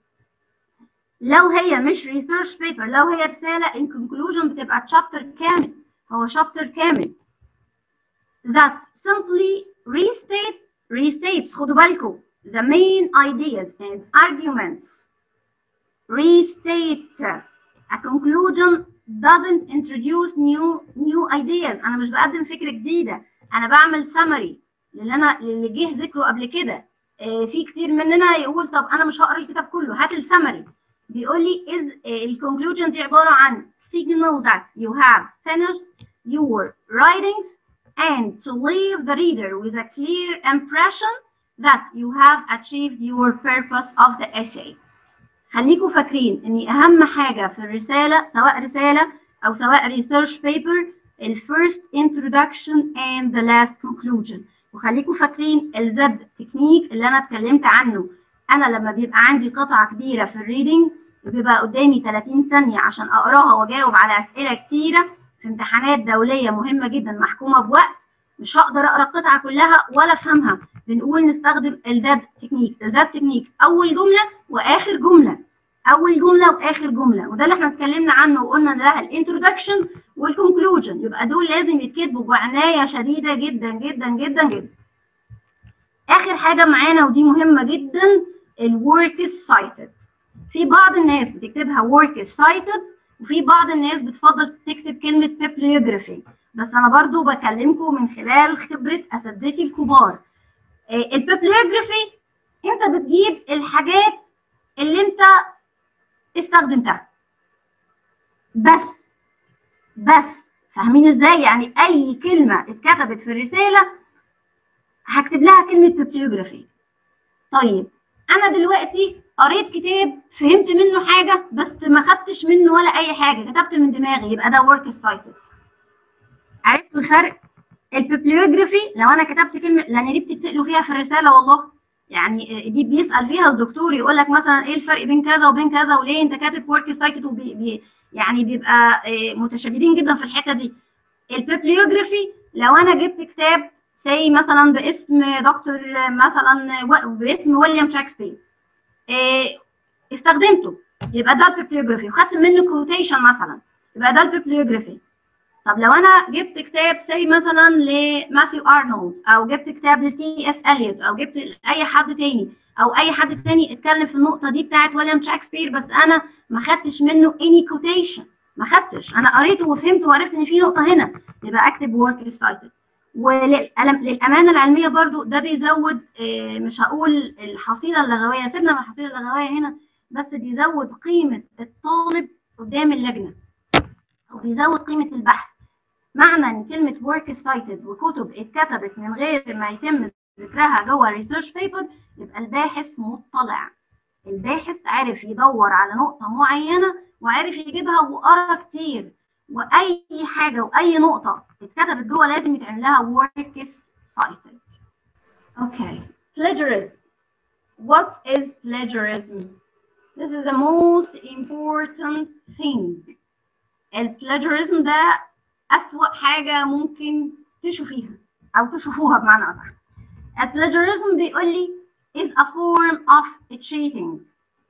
[SPEAKER 2] لو هي مش research paper لو هي رساله الكونكلوجن بتبقى chapter كامل هو chapter كامل that simply restate restates خدوا بالكم the main ideas and arguments restate a conclusion doesn't introduce new new ideas انا مش بقدم فكره جديده انا بعمل summary اللي انا اللي جه ذكره قبل كده آه في كتير مننا يقول طب انا مش هقرا الكتاب كله هات السمري بيقول لي is الكونكلوجن دي عباره عن signal that you have finished your writings and to leave the reader with a clear impression that you have achieved your purpose of the essay. خليكم فاكرين ان اهم حاجه في الرساله سواء رساله او سواء research paper ال first introduction and the last conclusion وخليكم فاكرين الزد تكنيك اللي انا اتكلمت عنه انا لما بيبقى عندي قطعه كبيره في الريدنج وبيبقى قدامي 30 ثانيه عشان اقراها واجاوب على اسئله كتيره في امتحانات دوليه مهمه جدا محكومه بوقت مش هقدر اقرا القطعه كلها ولا افهمها بنقول نستخدم الداد تكنيك الداد تكنيك اول جمله واخر جمله اول جمله واخر جمله وده اللي احنا اتكلمنا عنه وقلنا ان ده الانترودكشن والكونكلوجن يبقى دول لازم يتكتبوا بعنايه شديده جدا جدا جدا جدا اخر حاجه معانا ودي مهمه جدا الورك سايتد في بعض الناس بتكتبها ورك سايتد وفي بعض الناس بتفضل تكتب كلمه بيبليوجرافي بس انا برضو بكلمكم من خلال خبره اساتذتي الكبار البيبليوجرافي انت بتجيب الحاجات اللي انت استخدمتها بس بس فاهمين ازاي يعني اي كلمه اتكتبت في الرساله هكتب لها كلمه بيبليوجرافي طيب انا دلوقتي قريت كتاب فهمت منه حاجه بس ما خدتش منه ولا اي حاجه كتبت من دماغي يبقى ده ورك سايتد عرفت الفرق البيبليوجرافي لو انا كتبت كلمه لان دي بتتسالوا فيها في الرساله والله يعني دي بيسال فيها الدكتور يقول لك مثلا ايه الفرق بين كذا وبين كذا وليه انت كاتب ورك سايتد وبي بي يعني بيبقى متشددين جدا في الحته دي البيبليوجرافي لو انا جبت كتاب زي مثلا باسم دكتور مثلا باسم ويليام شكسبير استخدمته يبقى ده البيبليوجرافي وخدت منه كوتيشن مثلا يبقى ده البيبليوجرافي طب لو انا جبت كتاب زي مثلا لماثيو ارنولد او جبت كتاب لتي اس اليوت او جبت اي حد تاني او اي حد تاني اتكلم في النقطه دي بتاعت ويليام شكسبير بس انا ما خدتش منه اني كوتيشن ما خدتش انا قريته وفهمته وعرفت ان في نقطه هنا يبقى اكتب ورك سايتد وللامانه العلميه برضو ده بيزود مش هقول الحصيله اللغويه سيبنا من الحصيله اللغويه هنا بس بيزود قيمه الطالب قدام اللجنه او بيزود قيمه البحث معنى ان كلمه work cited وكتب اتكتبت من غير ما يتم ذكرها جوه الريسيرش بيبر يبقى الباحث مطلع الباحث عارف يدور على نقطه معينه وعارف يجيبها وقرا كتير واي حاجه واي نقطه اتكتبت جوه لازم يتعمل لها work cited okay plagiarism what is plagiarism this is the most important thing البلاجرزم ده أسوأ حاجة ممكن تشوفيها أو تشوفوها بمعنى أصح البلاجرزم بيقول لي is a form of cheating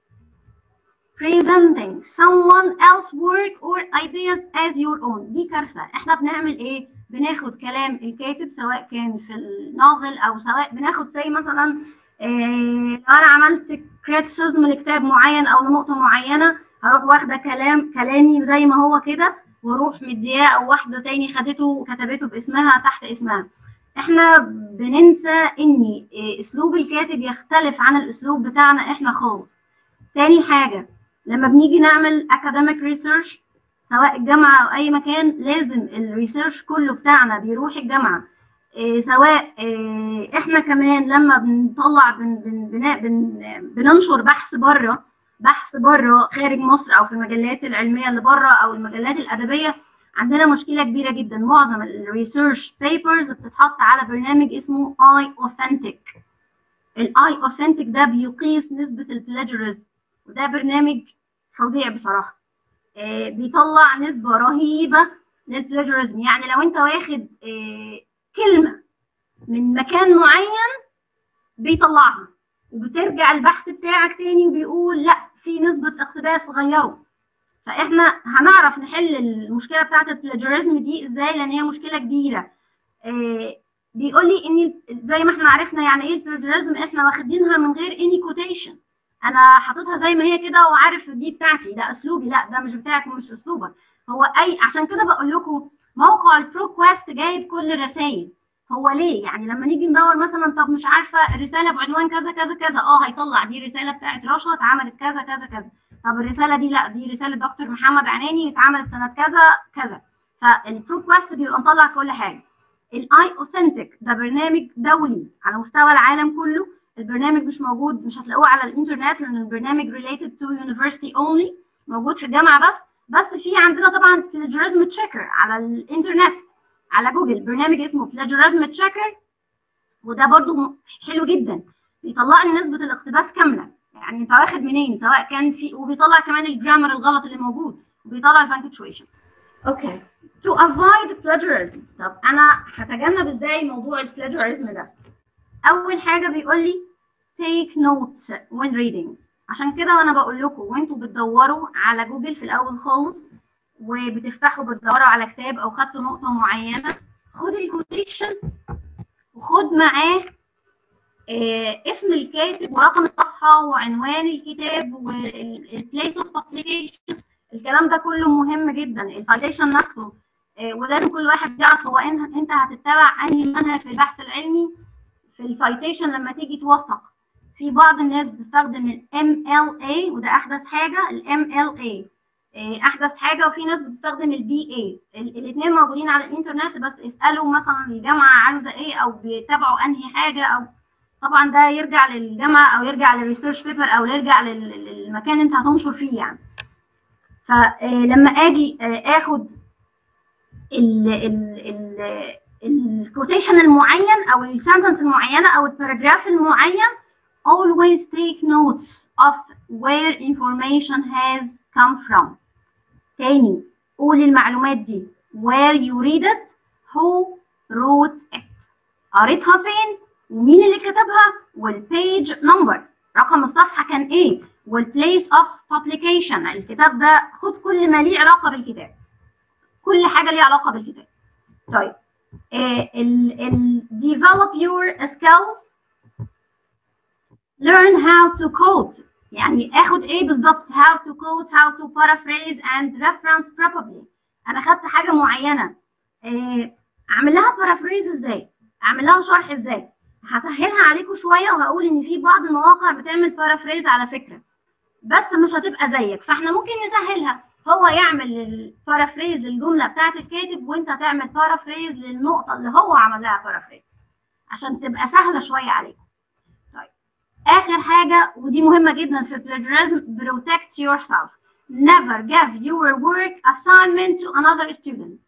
[SPEAKER 2] presenting someone else work or ideas as your own دي كارثة احنا بنعمل ايه بناخد كلام الكاتب سواء كان في الناظل او سواء بناخد زي مثلا إيه لو انا عملت كريتيسيزم لكتاب معين او لنقطة معينة هروح واخده كلام كلامي زي ما هو كده واروح مدياه او واحده تاني خدته وكتبته باسمها تحت اسمها احنا بننسى ان اسلوب الكاتب يختلف عن الاسلوب بتاعنا احنا خالص تاني حاجه لما بنيجي نعمل academic research سواء الجامعه او اي مكان لازم الريسيرش كله بتاعنا بيروح الجامعه إيه سواء إيه احنا كمان لما بنطلع بن بن بن بننشر بحث بره بحث بره خارج مصر او في المجلات العلميه اللي بره او المجلات الادبيه عندنا مشكله كبيره جدا معظم الريسيرش بيبرز بتتحط على برنامج اسمه اي اوثنتيك الاي اوثنتيك ده بيقيس نسبه البلاجرزم وده برنامج فظيع بصراحه آه بيطلع نسبه رهيبه للبلاجرزم يعني لو انت واخد آه كلمه من مكان معين بيطلعها وبترجع البحث بتاعك تاني وبيقول لا في نسبة اقتباس غيره فاحنا هنعرف نحل المشكلة بتاعت البلاجرزم دي ازاي لان هي مشكلة كبيرة آه بيقول لي ان زي ما احنا عرفنا يعني ايه البلاجرزم احنا واخدينها من غير اني كوتيشن انا حاططها زي ما هي كده وعارف دي بتاعتي ده اسلوبي لا ده مش بتاعك ومش اسلوبك هو اي عشان كده بقول لكم موقع البروكويست جايب كل الرسائل هو ليه يعني لما نيجي ندور مثلا طب مش عارفه الرساله بعنوان كذا كذا كذا اه هيطلع دي رساله بتاعت رشا اتعملت كذا كذا كذا طب الرساله دي لا دي رساله دكتور محمد عناني اتعملت سنه كذا كذا فالبروكويست بيبقى مطلع كل حاجه الاي اوثنتيك ده برنامج دولي على مستوى العالم كله البرنامج مش موجود مش هتلاقوه على الانترنت لان البرنامج related to university only موجود في الجامعه بس بس في عندنا طبعا plagiarism تشيكر على الانترنت على جوجل برنامج اسمه plagiarism تشيكر وده برضو حلو جدا بيطلع لي نسبه الاقتباس كامله يعني انت واخد منين سواء كان في وبيطلع كمان الجرامر الغلط اللي موجود وبيطلع البانكتويشن اوكي to avoid plagiarism طب انا هتجنب ازاي موضوع البلاجيرزم ده اول حاجه بيقول لي take notes when reading عشان كده وانا بقول لكم وانتوا بتدوروا على جوجل في الاول خالص وبتفتحوا بتدوروا على كتاب او خدتوا نقطه معينه خد الكوتيشن وخد معاه آه اسم الكاتب ورقم الصفحه وعنوان الكتاب والبليس اوف ابليكيشن الكلام ده كله مهم جدا السايتيشن نفسه آه ولازم كل واحد يعرف هو انت هتتبع انهي منهج في البحث العلمي في السايتيشن لما تيجي توثق في بعض الناس بتستخدم ال MLA وده احدث حاجه ال MLA احدث حاجه وفي ناس بتستخدم البي اي الاثنين موجودين على الانترنت بس اسالوا مثلا الجامعه عاوزه ايه او بيتابعوا انهي حاجه او طبعا ده يرجع للجامعه او يرجع للريسيرش بيبر او يرجع للمكان انت هتنشر فيه يعني فلما اجي اخد ال ال ال الكوتيشن المعين او السنتنس المعينه او الباراجراف المعين always take notes of where information has come from تاني قول المعلومات دي where you read it who wrote it قريتها فين ومين اللي كتبها والبيج نمبر رقم الصفحه كان ايه والبليس اوف publication الكتاب ده خد كل ما ليه علاقه بالكتاب كل حاجه ليها علاقه بالكتاب طيب آه، ال ال develop your skills learn how to code يعني اخد ايه بالظبط how to code how to paraphrase and reference properly انا خدت حاجه معينه آه، اعمل لها paraphrase ازاي اعمل لها شرح ازاي هسهلها عليكم شويه وهقول ان في بعض المواقع بتعمل paraphrase على فكره بس مش هتبقى زيك فاحنا ممكن نسهلها هو يعمل البارافريز للجمله بتاعت الكاتب وانت تعمل بارافريز للنقطه اللي هو عمل لها بارافريز عشان تبقى سهله شويه عليكم طيب اخر حاجه ودي مهمه جدا في plagiarism protect yourself never give your work assignment to another student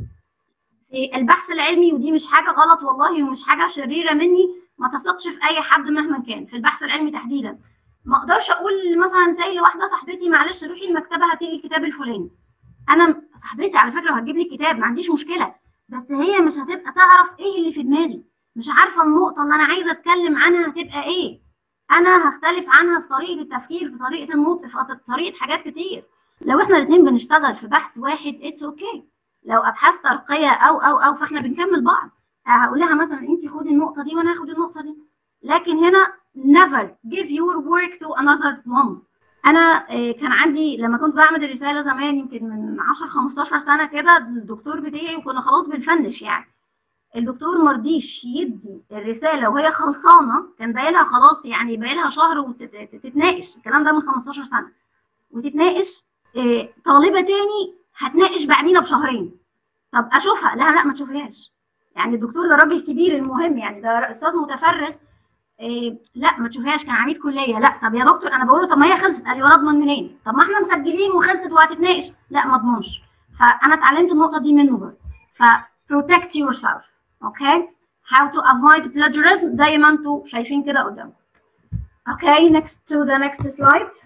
[SPEAKER 2] في البحث العلمي ودي مش حاجه غلط والله ومش حاجه شريره مني ما تثقش في اي حد مهما كان في البحث العلمي تحديدا ما اقدرش اقول مثلا زي لواحده صاحبتي معلش روحي المكتبه هاتي لي الكتاب الفلاني انا صاحبتي على فكره وهتجيب لي الكتاب ما عنديش مشكله بس هي مش هتبقى تعرف ايه اللي في دماغي مش عارفه النقطه اللي انا عايزه اتكلم عنها هتبقى ايه انا هختلف عنها في طريقه التفكير في طريقه النطق في طريقه حاجات كتير لو احنا الاثنين بنشتغل في بحث واحد اتس اوكي okay. لو ابحاث ترقيه او او او فاحنا بنكمل بعض هقول لها مثلا انت خدي النقطه دي وانا هاخد النقطه دي لكن هنا never give your work to another one انا كان عندي لما كنت بعمل الرساله زمان يمكن من 10 15 سنه كده الدكتور بتاعي وكنا خلاص بنفنش يعني الدكتور مرضيش يدي الرساله وهي خلصانه كان باقي خلاص يعني باقي لها شهر وتتناقش الكلام ده من 15 سنه وتتناقش طالبه تاني هتناقش بعدينا بشهرين طب اشوفها لا لا ما تشوفيهاش يعني الدكتور ده راجل كبير المهم يعني ده استاذ متفرغ إيه لا ما تشوفيهاش كان عميد كليه لا طب يا دكتور انا بقول له طب ما هي خلصت قال لي وانا اضمن منين طب ما احنا مسجلين وخلصت وهتتناقش لا ما اضمنش فانا اتعلمت النقطه دي منه برضه ف protect yourself اوكي how to avoid plagiarism زي ما انتم شايفين كده قدامكم اوكي next to the next slide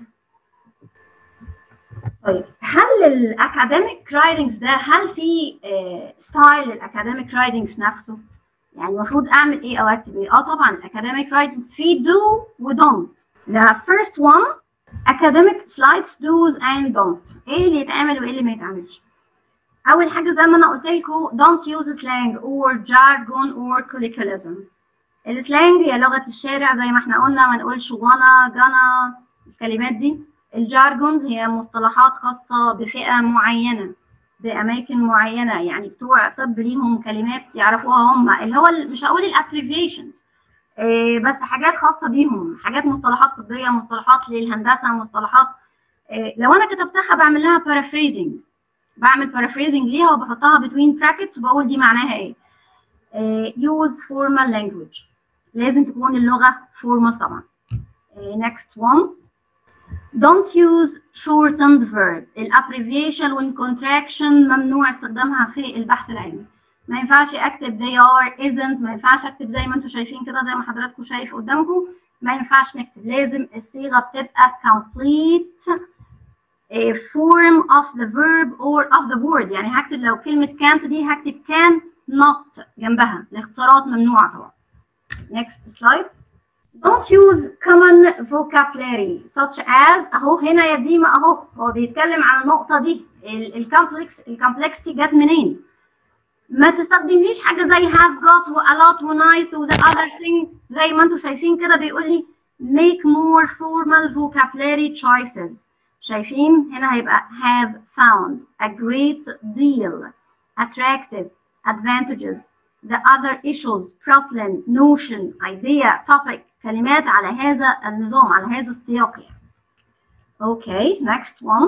[SPEAKER 2] طيب هل الاكاديميك رايتنجز ده هل في ستايل للاكاديميك رايتنجز نفسه يعني المفروض اعمل ايه او اكتب ايه اه طبعا الاكاديميك رايتنجز في do و don't the first one academic slides do's and don't ايه اللي يتعمل وايه اللي ما يتعملش اول حاجه زي ما انا قلت لكم don't use slang or jargon or colloquialism السلانج هي لغه الشارع زي ما احنا قلنا ما نقولش وانا جانا الكلمات دي الجارجونز هي مصطلحات خاصه بفئه معينه باماكن معينه يعني بتوع طب ليهم كلمات يعرفوها هم اللي هو مش هقول الابريفيشنز إيه بس حاجات خاصه بيهم حاجات مصطلحات طبيه مصطلحات للهندسه مصطلحات إيه لو انا كتبتها بعمل لها بارافريزنج بعمل بارافريزنج ليها وبحطها بتوين براكتس وبقول دي معناها ايه يوز فورمال لانجويج لازم تكون اللغه فورمال طبعا next one don't use shortened verb الابريفيشن والكونتراكشن ممنوع استخدامها في البحث العلمي ما ينفعش اكتب they are isn't ما ينفعش اكتب زي ما انتم شايفين كده زي ما حضراتكم شايف قدامكم ما ينفعش نكتب لازم الصيغه بتبقى complete a form of the verb or of the word يعني هكتب لو كلمه can't دي هكتب can not جنبها الاختصارات ممنوعه طبعا next slide Don't use common vocabulary such as اهو هنا يا ديما اهو هو بيتكلم على النقطة دي الكومبلكس الكومبلكسيتي جت منين؟ ما تستخدمليش حاجة زي have got و a lot و nice و the other thing زي ما انتم شايفين كده بيقول لي make more formal vocabulary choices شايفين هنا هيبقى have found a great deal attractive advantages the other issues problem notion idea topic كلمات على هذا النظام على هذا السياق يعني. Okay, next one.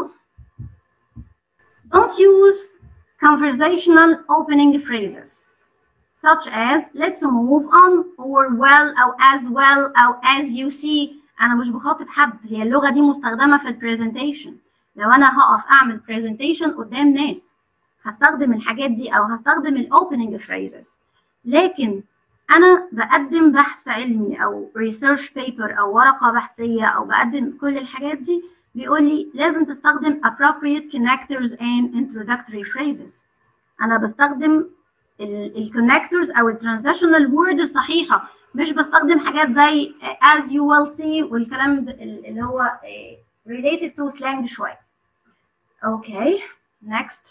[SPEAKER 2] Don't use conversational opening phrases such as let's move on or well أو as well أو as you see أنا مش بخاطب حد هي اللغة دي مستخدمة في البرزنتيشن لو أنا هقف أعمل برزنتيشن قدام ناس هستخدم الحاجات دي أو هستخدم الأوبننج phrases لكن انا بقدم بحث علمي او ريسيرش بيبر او ورقه بحثيه او بقدم كل الحاجات دي بيقول لي لازم تستخدم appropriate connectors and introductory phrases انا بستخدم الكونكتورز او الترانزيشنال وورد الصحيحه مش بستخدم حاجات زي as you will see والكلام اللي هو related to slang شويه okay next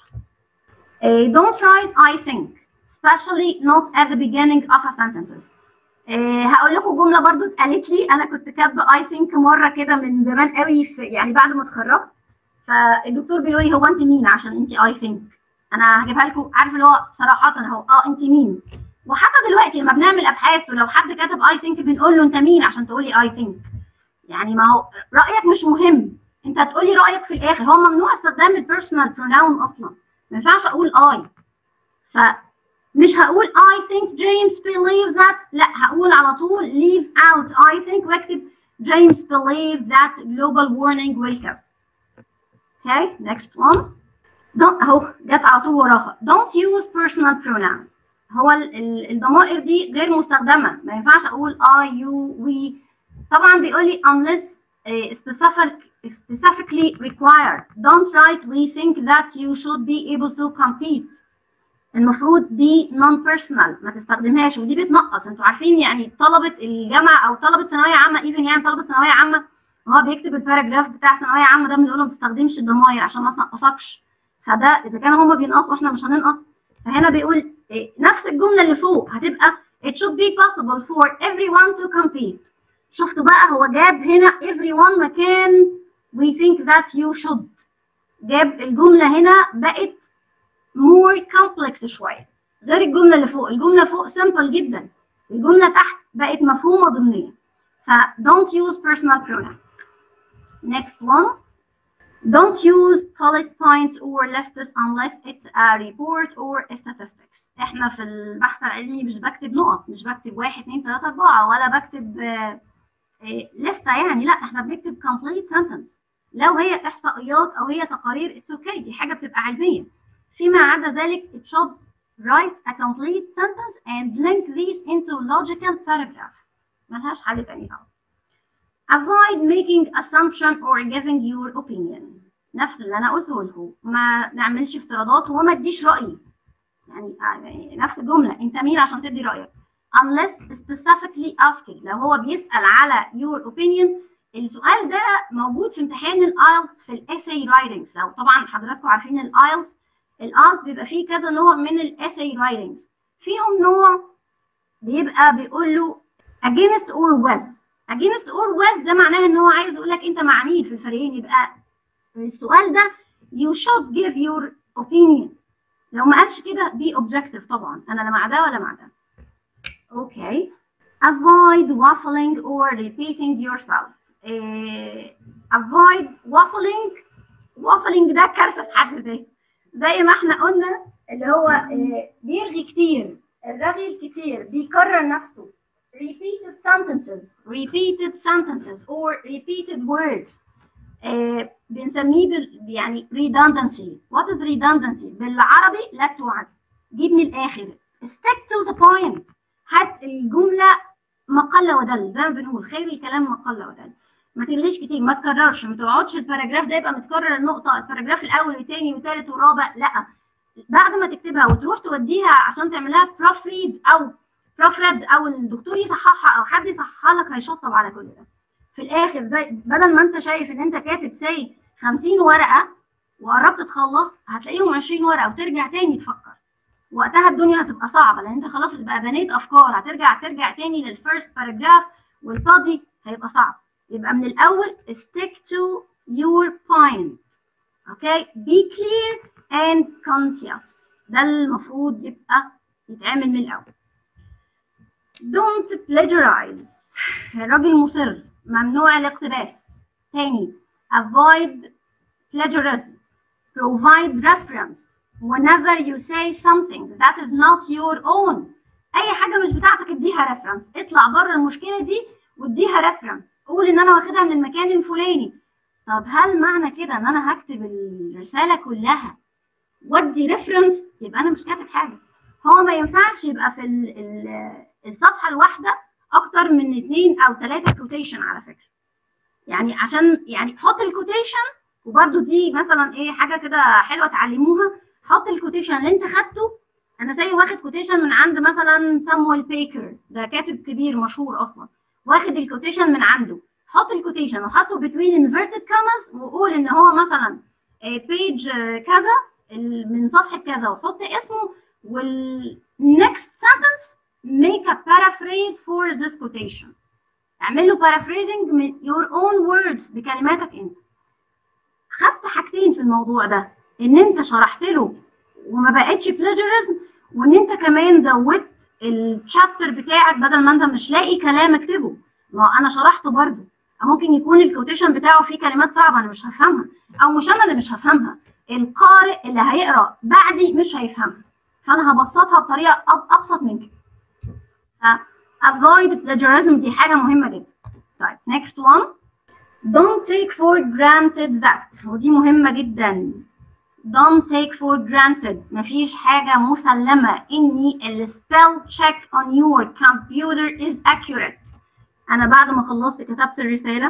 [SPEAKER 2] uh, don't write I think especially not at the beginning of a sentences أه هقول لكم جمله برضو اتقالت لي انا كنت كاتبه اي ثينك مره كده من زمان قوي في يعني بعد ما اتخرجت فالدكتور بيقول لي هو انت مين عشان انت اي ثينك انا هجيبها لكم عارف اللي هو صراحه اهو اه انت مين وحتى دلوقتي لما بنعمل ابحاث ولو حد كتب اي ثينك بنقول له انت مين عشان تقولي اي ثينك يعني ما هو رايك مش مهم انت هتقولي رايك في الاخر هو ممنوع استخدام البيرسونال بروناون اصلا ما ينفعش اقول اي ف مش هقول I think James believe that لا هقول على طول leave out I think واكتب James believe that global warming will cause okay next one don't اهو جت على طول وراها don't use personal pronoun هو الضمائر دي غير مستخدمة ما ينفعش اقول I you we طبعا بيقول لي unless uh, specific specifically required don't write we think that you should be able to compete المفروض دي نون بيرسونال ما تستخدمهاش ودي بتنقص انتوا عارفين يعني طلبه الجامعه او طلبه ثانويه عامه ايفن يعني طلبه ثانويه عامه وهو بيكتب الباراجراف بتاع ثانويه عامه ده بنقول له ما تستخدمش الضماير عشان ما تنقصكش فده اذا كانوا هما بينقصوا احنا مش هننقص فهنا بيقول إيه نفس الجمله اللي فوق هتبقى it should be possible for everyone to compete شفتوا بقى هو جاب هنا everyone مكان we think that you should جاب الجمله هنا بقت more complex شويه غير الجمله اللي فوق الجمله فوق simple جدا الجمله تحت بقت مفهومه ضمنيه ف don't use personal pronoun next one don't use bullet points or lists unless it's a report or statistics احنا في البحث العلمي مش بكتب نقط مش بكتب واحد اتنين تلاته اربعه ولا بكتب آه لستة يعني لا احنا بنكتب complete sentence لو هي احصائيات او هي تقارير it's okay دي حاجه بتبقى علميه فيما عدا ذلك it should write a complete sentence and link these into logical paragraph ملهاش حل تاني طبعا avoid making assumption or giving your opinion نفس اللي انا قلته لكم ما نعملش افتراضات وما اديش رايي يعني نفس الجمله انت مين عشان تدي رايك unless specifically asking لو هو بيسال على your opinion السؤال ده موجود في امتحان الايلتس في الاساي رايتنجز لو طبعا حضراتكم عارفين الايلتس الايلتس بيبقى فيه كذا نوع من الاساي رايتنجز فيهم نوع بيبقى بيقول له against or with against or with ده معناه ان هو عايز يقول لك انت مع مين في الفريقين يبقى السؤال ده you should give your opinion لو ما قالش كده be objective طبعا انا لا مع ده ولا مع ده اوكي avoid waffling or repeating yourself uh, avoid waffling waffling ده كارثه في حد ذاته زي ما احنا قلنا اللي هو uh, بيلغي كتير الرغي الكتير بيكرر نفسه repeated sentences repeated sentences or repeated words uh, بنسميه بال يعني redundancy what is redundancy بالعربي لا توعد جيب من الاخر stick to the point هات الجمله مقله ودل زي ما بنقول خير الكلام مقله ودل ما تلغيش كتير ما تكررش ما تقعدش الباراجراف ده يبقى متكرر النقطه الباراجراف الاول والثاني والثالث والرابع لا بعد ما تكتبها وتروح توديها عشان تعملها بروف ريد او بروف ريد او الدكتور يصححها او حد يصححها لك هيشطب على كل ده في الاخر زي بدل ما انت شايف ان انت كاتب ساي 50 ورقه وقربت تخلص هتلاقيهم 20 ورقه وترجع تاني تفكر وقتها الدنيا هتبقى صعبه لان انت خلاص بقى بنيت افكار هترجع ترجع تاني للفيرست باراجراف والبادي هيبقى صعب يبقى من الاول stick to your point اوكي be clear and conscious ده المفروض يبقى يتعمل من الاول don't plagiarize الراجل مصر ممنوع الاقتباس تاني avoid plagiarism provide reference whenever you say something that is not your own اي حاجه مش بتاعتك اديها ريفرنس اطلع بره المشكله دي واديها ريفرنس قول ان انا واخدها من المكان الفلاني طب هل معنى كده ان انا هكتب الرساله كلها وادي ريفرنس يبقى انا مش كاتب حاجه هو ما ينفعش يبقى في ال ال الصفحه الواحده اكتر من اتنين او ثلاثه كوتيشن على فكره يعني عشان يعني حط الكوتيشن وبرده دي مثلا ايه حاجه كده حلوه تعلموها حط الكوتيشن اللي انت خدته انا زي واخد كوتيشن من عند مثلا سامويل بيكر ده كاتب كبير مشهور اصلا واخد الكوتيشن من عنده حط الكوتيشن وحطه between inverted commas وقول ان هو مثلا بيج كذا ال- من صفحه كذا وحط اسمه وال next sentence make a paraphrase for this quotation اعمل له paraphrasing من your own words بكلماتك انت خدت حاجتين في الموضوع ده ان انت شرحت له وما بقتش plagiarism وان انت كمان زودت الشابتر بتاعك بدل ما انت مش لاقي كلام اكتبه ما هو انا شرحته برضه ممكن يكون الكوتيشن بتاعه فيه كلمات صعبه انا مش هفهمها او مش انا اللي مش هفهمها القارئ اللي هيقرا بعدي مش هيفهمها فانا هبسطها بطريقه أب- ابسط من كده ف- avoid plagiarism دي حاجه مهمه جدا طيب next one don't take for granted that ودي مهمه جدا don't take for granted مفيش حاجة مسلمة إني ال spell check on your computer is accurate أنا بعد ما خلصت كتبت الرسالة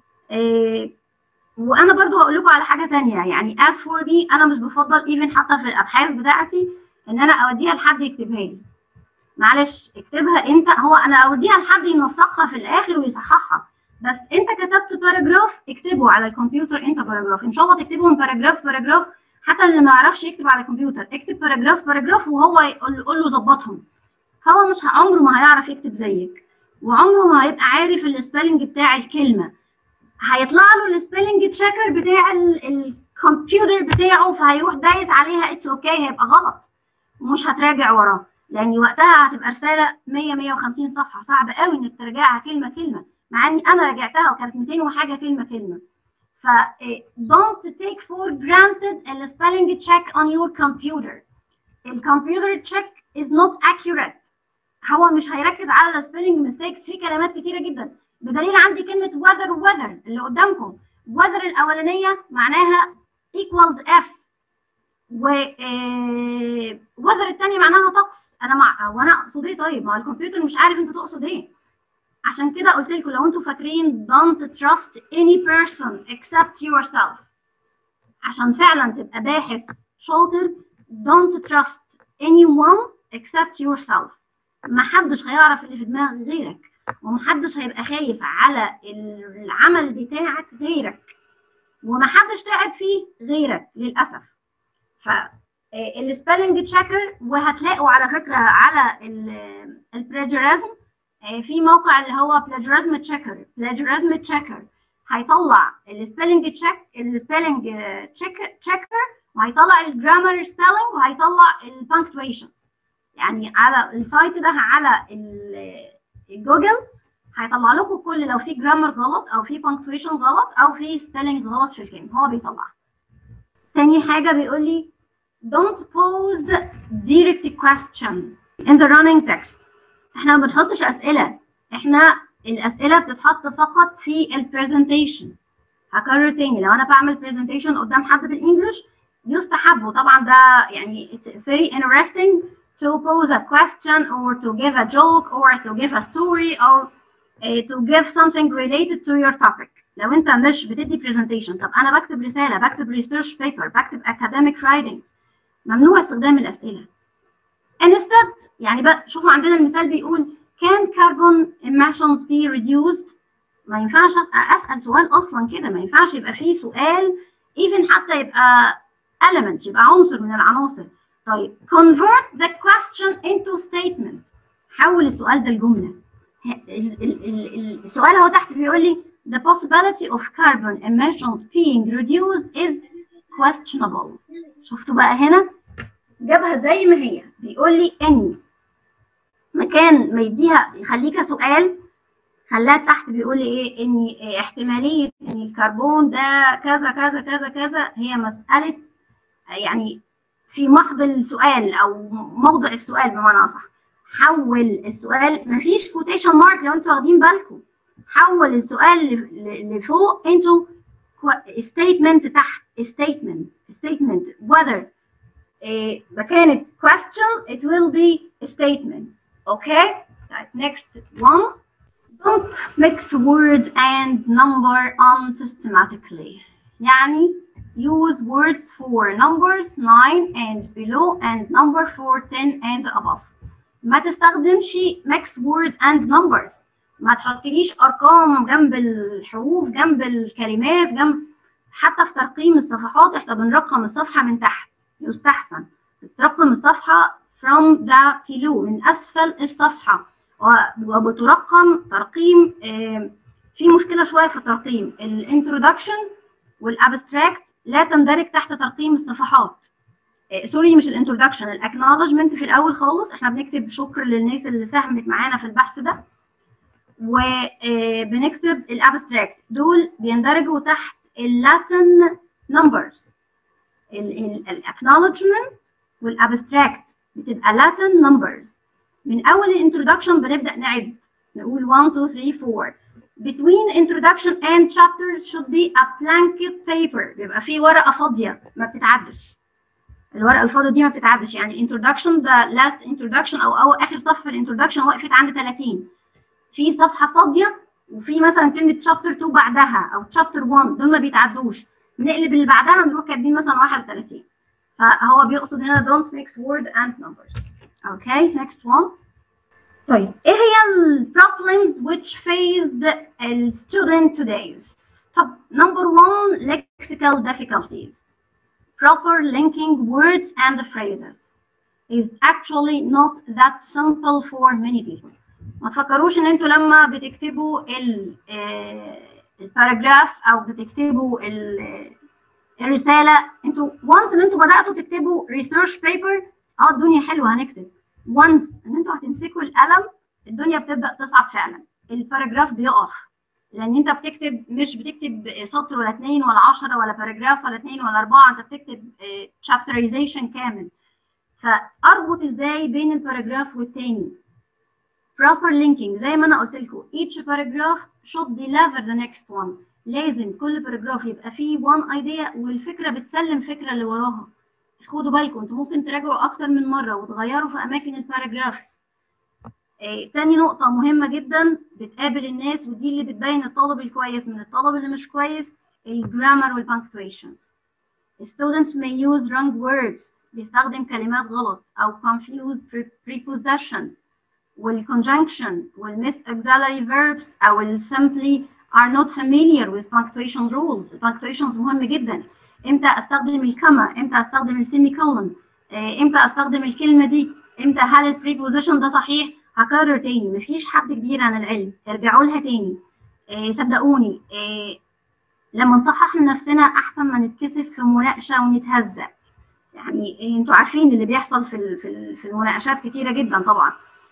[SPEAKER 2] إيه وأنا برضو هقول لكم على حاجة تانية يعني as for me أنا مش بفضل even حتى في الأبحاث بتاعتي إن أنا أوديها لحد يكتبها لي معلش اكتبها أنت هو أنا أوديها لحد ينسقها في الآخر ويصححها بس أنت كتبت باراجراف اكتبه على الكمبيوتر أنت باراجراف إن شاء الله تكتبهم باراجراف باراجراف حتى اللي ما يعرفش يكتب على الكمبيوتر اكتب باراجراف باراجراف وهو يقول قول له ظبطهم هو مش ه- عمره ما هيعرف يكتب زيك وعمره ما هيبقى عارف السبيلنج بتاع الكلمه هيطلع له السبيلنج تشيكر بتاع ال- الكمبيوتر بتاعه فهيروح دايس عليها اتس اوكي هيبقى غلط ومش هتراجع وراه لان وقتها هتبقى رساله 100 150 صفحه صعب قوي انك تراجعها كلمه كلمه مع اني انا راجعتها وكانت 200 وحاجه كلمه كلمه ف eh, don't take for granted ال spelling check on your computer ال computer check is not accurate هو مش هيركز على ال spelling mistakes في كلمات كتيرة جدا بدليل عندي كلمة weather weather اللي قدامكم weather الأولانية معناها equals F و آه، weather التانية معناها طقس أنا مع وأنا أقصد إيه طيب ما هو الكمبيوتر مش عارف أنت تقصد إيه عشان كده قلت لكم لو انتوا فاكرين don't trust any person except yourself عشان فعلا تبقى باحث شاطر don't trust anyone except yourself محدش هيعرف اللي في دماغ غيرك ومحدش هيبقى خايف على العمل بتاعك غيرك ومحدش تعب فيه غيرك للأسف ف السبيلنج تشيكر وهتلاقوا على فكرة على البلاجرازم في موقع اللي هو بلاجرازم تشيكر بلاجرازم تشيكر هيطلع السبيلنج تشيك السبيلنج تشيكر وهيطلع الجرامر سبيلنج وهيطلع البانكتويشن يعني على السايت ده على ال- الجوجل هيطلع لكم كل لو في جرامر غلط او في بانكتويشن غلط او في سبيلنج غلط في الكلمه هو بيطلع تاني حاجه بيقول لي don't pose direct question in the running text احنا ما بنحطش اسئله احنا الاسئله بتتحط فقط في البرزنتيشن هكرر تاني لو انا بعمل برزنتيشن قدام حد بالانجلش يستحب وطبعا ده يعني it's very interesting to pose a question or to give a joke or to give a story or uh, to give something related to your topic لو انت مش بتدي presentation طب انا بكتب رساله بكتب research paper بكتب academic writings ممنوع استخدام الاسئله instead يعني بقى شوفوا عندنا المثال بيقول can carbon emissions be reduced ما ينفعش أس- اسال سؤال اصلا كده ما ينفعش يبقى فيه سؤال even حتى يبقى elements يبقى عنصر من العناصر طيب convert the question into statement حول السؤال ده لجمله ه- ال- ال- ال- السؤال اهو تحت بيقول لي the possibility of carbon emissions being reduced is questionable شفتوا بقى هنا جابها زي ما هي بيقول لي ان مكان ما يديها يخليك سؤال خلاها تحت بيقول لي ايه ان إيه احتماليه ان الكربون ده كذا كذا كذا كذا هي مساله يعني في محض السؤال او موضع السؤال بمعنى اصح حول السؤال مفيش كوتيشن مارك لو انتوا واخدين بالكم حول السؤال ل- ل- لفوق انتوا ستيتمنت تحت ستيتمنت ستيتمنت whether إيه، كانت question it will be a statement okay طيب next one don't mix words and number unsystematically يعني use words for numbers 9 and below and number for 10 and above ما تستخدمش mix word and numbers ما تحطليش ارقام جنب الحروف جنب الكلمات جنب حتى في ترقيم الصفحات احنا بنرقم الصفحه من تحت يستحسن ترقم الصفحه from the below من اسفل الصفحه وبترقم ترقيم في مشكله شويه في الترقيم الانترودكشن والابستراكت لا تندرج تحت ترقيم الصفحات سوري مش الانترودكشن الاكنولجمنت في الاول خالص احنا بنكتب شكر للناس اللي ساهمت معانا في البحث ده وبنكتب الابستراكت دول بيندرجوا تحت اللاتن نمبرز الاكنولجمنت والابستراكت بتبقى لاتن نمبرز من اول الانترودكشن بنبدا نعد نقول 1 2 3 4 between introduction and chapters should be a blanket paper بيبقى في ورقه فاضيه ما بتتعدش الورقه الفاضيه دي ما بتتعدش يعني الانترودكشن ده لاست انترودكشن او او اخر صفحه في الانترودكشن وقفت عند 30 في صفحه فاضيه وفي مثلا كلمه شابتر 2 بعدها او شابتر 1 دول ما بيتعدوش نقلب اللي بعدها نروح كاتبين مثلا 31 فهو بيقصد هنا don't mix word and numbers اوكي okay, next one طيب ايه هي ال problems which faced the student today طب number one lexical difficulties proper linking words and phrases is actually not that simple for many people ما تفكروش ان انتوا لما بتكتبوا الباراجراف او بتكتبوا الرساله انتوا وانس ان انتوا بداتوا تكتبوا ريسيرش بيبر اه الدنيا حلوه هنكتب وانس ان انتوا هتمسكوا القلم الدنيا بتبدا تصعب فعلا الباراجراف بيقف لان انت بتكتب مش بتكتب سطر ولا اتنين ولا عشرة ولا باراجراف ولا اتنين ولا اربعه انت بتكتب شابترايزيشن كامل فاربط ازاي بين الباراجراف والتاني proper linking زي ما انا قلت لكم each paragraph should deliver the next one لازم كل باراجراف يبقى فيه one idea والفكره بتسلم فكره اللي وراها خدوا بالكم انتوا ممكن تراجعوا اكتر من مره وتغيروا في اماكن الباراجرافز آه، تاني نقطة مهمة جدا بتقابل الناس ودي اللي بتبين الطالب الكويس من الطالب اللي مش كويس الجرامر والبانكتويشنز students may use wrong words بيستخدم كلمات غلط أو confuse preposition والconjunction والmiss auxiliary verbs أو ال simply are not familiar with punctuation rules punctuations مهم جدا امتى استخدم الكما امتى استخدم السيمي كولن امتى استخدم الكلمة دي امتى هل البريبوزيشن ده صحيح هكرر تاني مفيش حد كبير عن العلم ارجعوا لها تاني إيه صدقوني إيه لما نصحح لنفسنا احسن ما نتكسف في مناقشه ونتهزق يعني إيه انتوا عارفين اللي بيحصل في في المناقشات كتيره جدا طبعا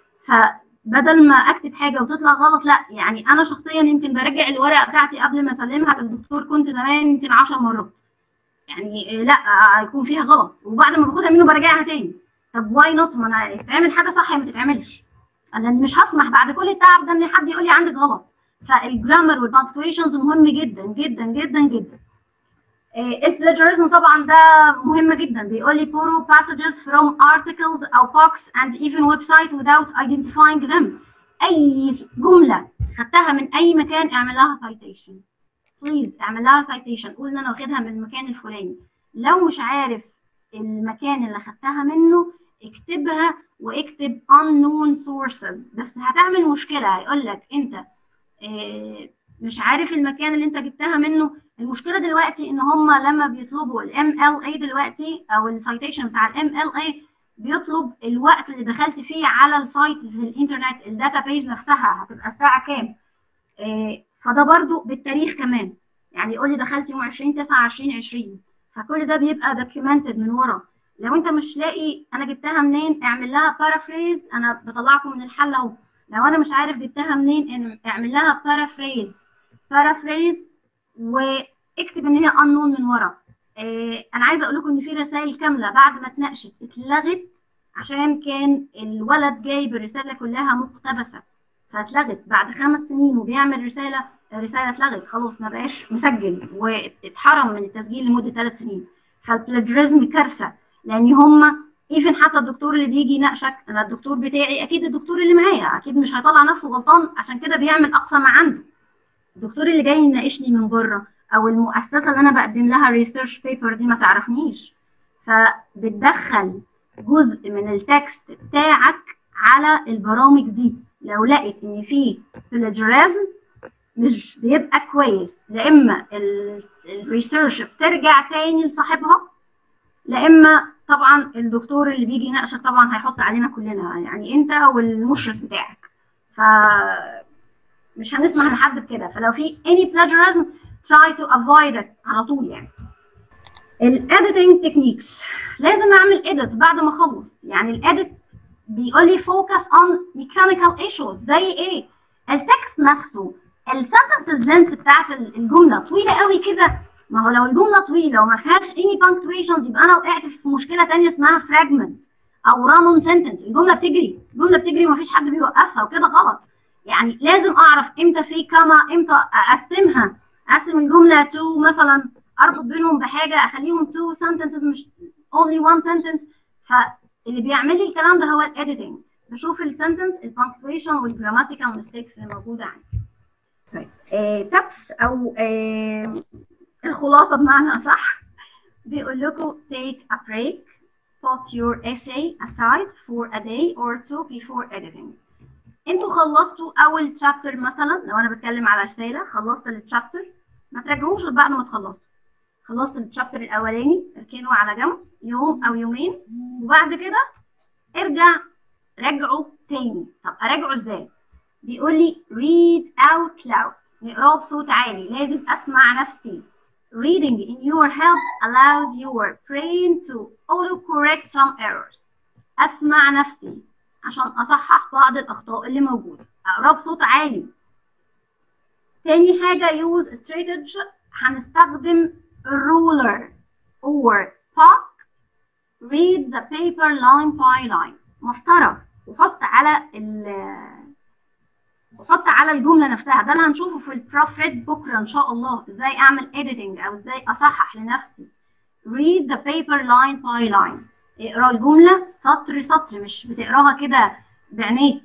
[SPEAKER 2] فبدل ما اكتب حاجه وتطلع غلط لا يعني انا شخصيا يمكن براجع الورقه بتاعتي قبل ما اسلمها للدكتور كنت زمان يمكن 10 مرات يعني لا يكون فيها غلط وبعد ما باخدها منه براجعها تاني طب واي نوت ما انا تتعمل حاجه صح يا ما تتعملش انا مش هسمح بعد كل التعب ده ان حد يقول لي عندك غلط فالجرامر والبانكتويشنز مهم جدا جدا جدا جدا البلاجرزم طبعا ده مهم جدا بيقول لي borrow passages from articles او books and even website without identifying them اي جمله خدتها من اي مكان اعمل لها citation بليز اعمل لها citation قول ان انا واخدها من المكان الفلاني لو مش عارف المكان اللي خدتها منه اكتبها واكتب unknown sources بس هتعمل مشكله هيقول لك انت اه مش عارف المكان اللي انت جبتها منه المشكله دلوقتي ان هم لما بيطلبوا الام ال اي دلوقتي او السايتيشن بتاع الام ال اي بيطلب الوقت اللي دخلت فيه على السايت في الانترنت الداتا بيز نفسها هتبقى الساعه كام اه فده برضو بالتاريخ كمان يعني يقول لي دخلت يوم 20 9 20 20 فكل ده بيبقى دوكيومنتد من ورا لو انت مش لاقي انا جبتها منين اعمل لها بارافريز انا بطلعكم من الحل اهو لو انا مش عارف جبتها منين اعمل لها بارافريز بارافريز واكتب ان هي unknown من ورا اه انا عايزه اقول لكم ان في رسائل كامله بعد ما اتناقشت اتلغت عشان كان الولد جايب الرساله كلها مقتبسه فاتلغت بعد خمس سنين وبيعمل رساله الرساله اتلغت خلاص ما بقاش مسجل واتحرم من التسجيل لمده ثلاث سنين فالبلاجريزم كارثه لان هم ايفن حتى الدكتور اللي بيجي يناقشك انا الدكتور بتاعي اكيد الدكتور اللي معايا اكيد مش هيطلع نفسه غلطان عشان كده بيعمل اقصى ما عنده الدكتور اللي جاي يناقشني من بره او المؤسسه اللي انا بقدم لها الريسيرش بيبر دي ما تعرفنيش فبتدخل جزء من التكست بتاعك على البرامج دي لو لقيت ان في بلاجرازم مش بيبقى كويس لا اما الريسيرش بترجع تاني لصاحبها لا اما طبعا الدكتور اللي بيجي يناقشك طبعا هيحط علينا كلنا يعني انت والمشرف بتاعك ف مش هنسمح لحد بكده فلو في any plagiarism try to avoid it على طول يعني الاديتنج تكنيكس لازم اعمل edit بعد ما اخلص يعني الاديت بيقول لي focus on mechanical issues زي ايه التكست نفسه السنتنسز لينث بتاعت الجمله طويله قوي كده ما هو لو الجمله طويله وما فيهاش any punctuations يبقى انا وقعت في مشكله ثانيه اسمها fragment او run on sentence الجمله بتجري الجمله بتجري ومفيش حد بيوقفها وكده غلط يعني لازم اعرف امتى في كما امتى اقسمها اقسم الجمله تو مثلا اربط بينهم بحاجه اخليهم تو sentences مش only one sentence فاللي بيعمل لي الكلام ده هو الايديتنج بشوف السنتنس البنكتويشن والجراماتيكال ميستيكس اللي موجوده عندي طيب تبس او آه الخلاصه بمعنى اصح بيقول لكم take a break put your essay aside for a day or two before editing انتوا خلصتوا اول شابتر مثلا لو انا بتكلم على رساله خلصت الشابتر ما تراجعوش غير بعد ما تخلصوا خلصت الشابتر الاولاني اركنه على جنب يوم او يومين وبعد كده ارجع راجعه تاني طب اراجعه ازاي بيقول لي read out loud نقراه بصوت عالي لازم اسمع نفسي reading in your head allows your brain to auto-correct some errors اسمع نفسي عشان اصحح بعض الاخطاء اللي موجوده اقراه بصوت عالي تاني حاجه use strategy هنستخدم الرولر or puck read the paper line by line مسطره وحط على ال وحط على الجمله نفسها ده اللي هنشوفه في البروف ريد بكره ان شاء الله ازاي اعمل editing او ازاي اصحح لنفسي read the paper line by line اقرا الجمله سطر سطر مش بتقراها كده بعينيك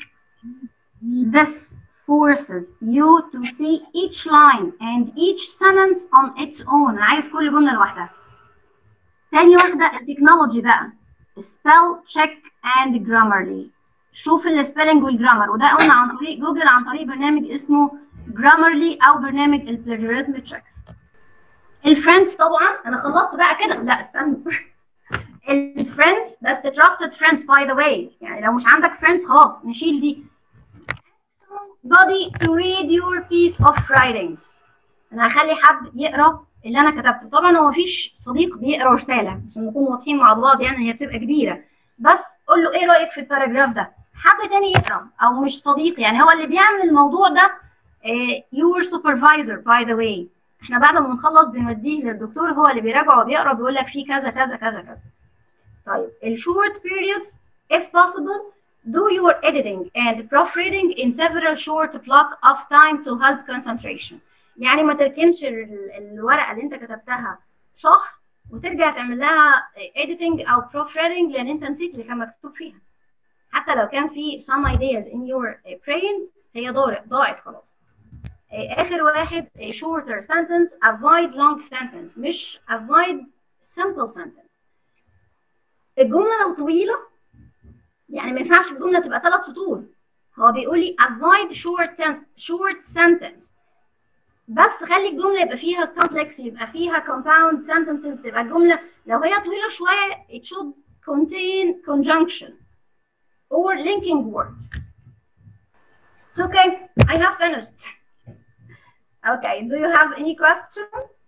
[SPEAKER 2] this forces you to see each line and each sentence on its own انا عايز كل جمله لوحدها تاني واحده التكنولوجي بقى spell check and grammarly شوف السبيلنج والجرامر وده قلنا عن طريق جوجل عن طريق برنامج اسمه جرامرلي او برنامج البلاجيريزم تشيك الفريندز طبعا انا خلصت بقى كده لا استنى الفريندز that's the trusted friends by the way يعني لو مش عندك فريندز خلاص نشيل دي somebody to read your piece of writings انا هخلي حد يقرا اللي انا كتبته طبعا هو مفيش صديق بيقرا رساله عشان نكون واضحين مع بعض يعني هي بتبقى كبيره بس قول له ايه رايك في الباراجراف ده حد تاني يقرا او مش صديق يعني هو اللي بيعمل الموضوع ده يور سوبرفايزر باي ذا واي احنا بعد ما بنخلص بنوديه للدكتور هو اللي بيراجع وبيقرا بيقول لك في كذا كذا كذا كذا طيب الشورت periods if possible do your editing and proofreading in several short block of time to help concentration يعني ما تركنش الورقه اللي انت كتبتها شهر وترجع تعمل لها editing او proofreading لان انت نسيت اللي كان مكتوب فيها حتى لو كان في some ideas in your brain هي ضاعت ضاعت خلاص اخر واحد shorter sentence avoid long sentence مش avoid simple sentence الجمله لو طويله يعني ما ينفعش الجمله تبقى ثلاث سطور هو بيقول لي avoid short short sentence بس خلي الجمله يبقى فيها complex يبقى فيها compound sentences تبقى الجمله لو هي طويله شويه it should contain conjunction or linking words it's okay I have finished okay do you have any question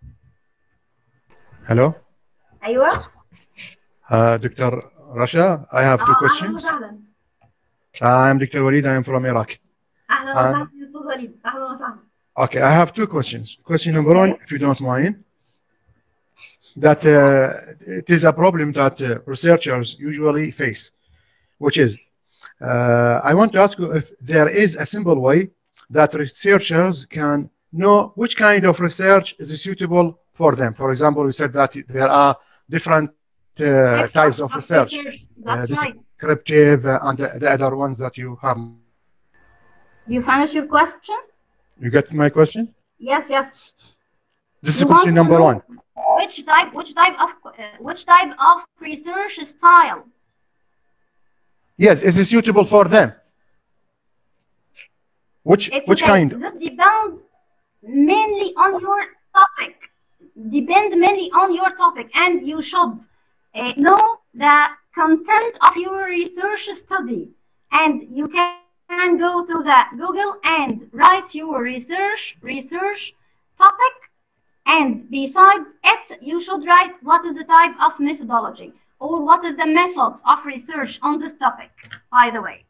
[SPEAKER 5] Hello,
[SPEAKER 2] ايوه
[SPEAKER 5] uh, Dr. Rasha. I have two
[SPEAKER 2] اه اهلا
[SPEAKER 5] questions.
[SPEAKER 2] وسهلا
[SPEAKER 5] I am Dr. Walid. I am from Iraq.
[SPEAKER 2] اهلا
[SPEAKER 5] آه.
[SPEAKER 2] وسهلا يا استاذ وليد اهلا وسهلا
[SPEAKER 5] Okay, I have two questions. Question number one, if you don't mind, that uh, it is a problem that uh, researchers usually face, which is uh, I want to ask you if there is a simple way that researchers can know which kind of research is suitable for them. For example, we said that there are different uh, types of research,
[SPEAKER 2] that's
[SPEAKER 5] this-
[SPEAKER 2] right
[SPEAKER 5] descriptive uh, and the, the other ones that you have.
[SPEAKER 2] you finish your question
[SPEAKER 5] You get my question?
[SPEAKER 2] yes yes
[SPEAKER 5] This is
[SPEAKER 2] You
[SPEAKER 5] question
[SPEAKER 2] want to
[SPEAKER 5] number
[SPEAKER 2] know
[SPEAKER 5] one.
[SPEAKER 2] Which type, which type of, uh, which type of research style?
[SPEAKER 5] Yes, is it suitable for them? Which
[SPEAKER 2] It's
[SPEAKER 5] which
[SPEAKER 2] okay.
[SPEAKER 5] kind?
[SPEAKER 2] This depends mainly on your topic. Depend mainly on your topic, and you should uh, know the content of your research study. And you can go to the Google and write your research research topic. And beside it, you should write what is the type of methodology or what is the method of research on this topic. By the way.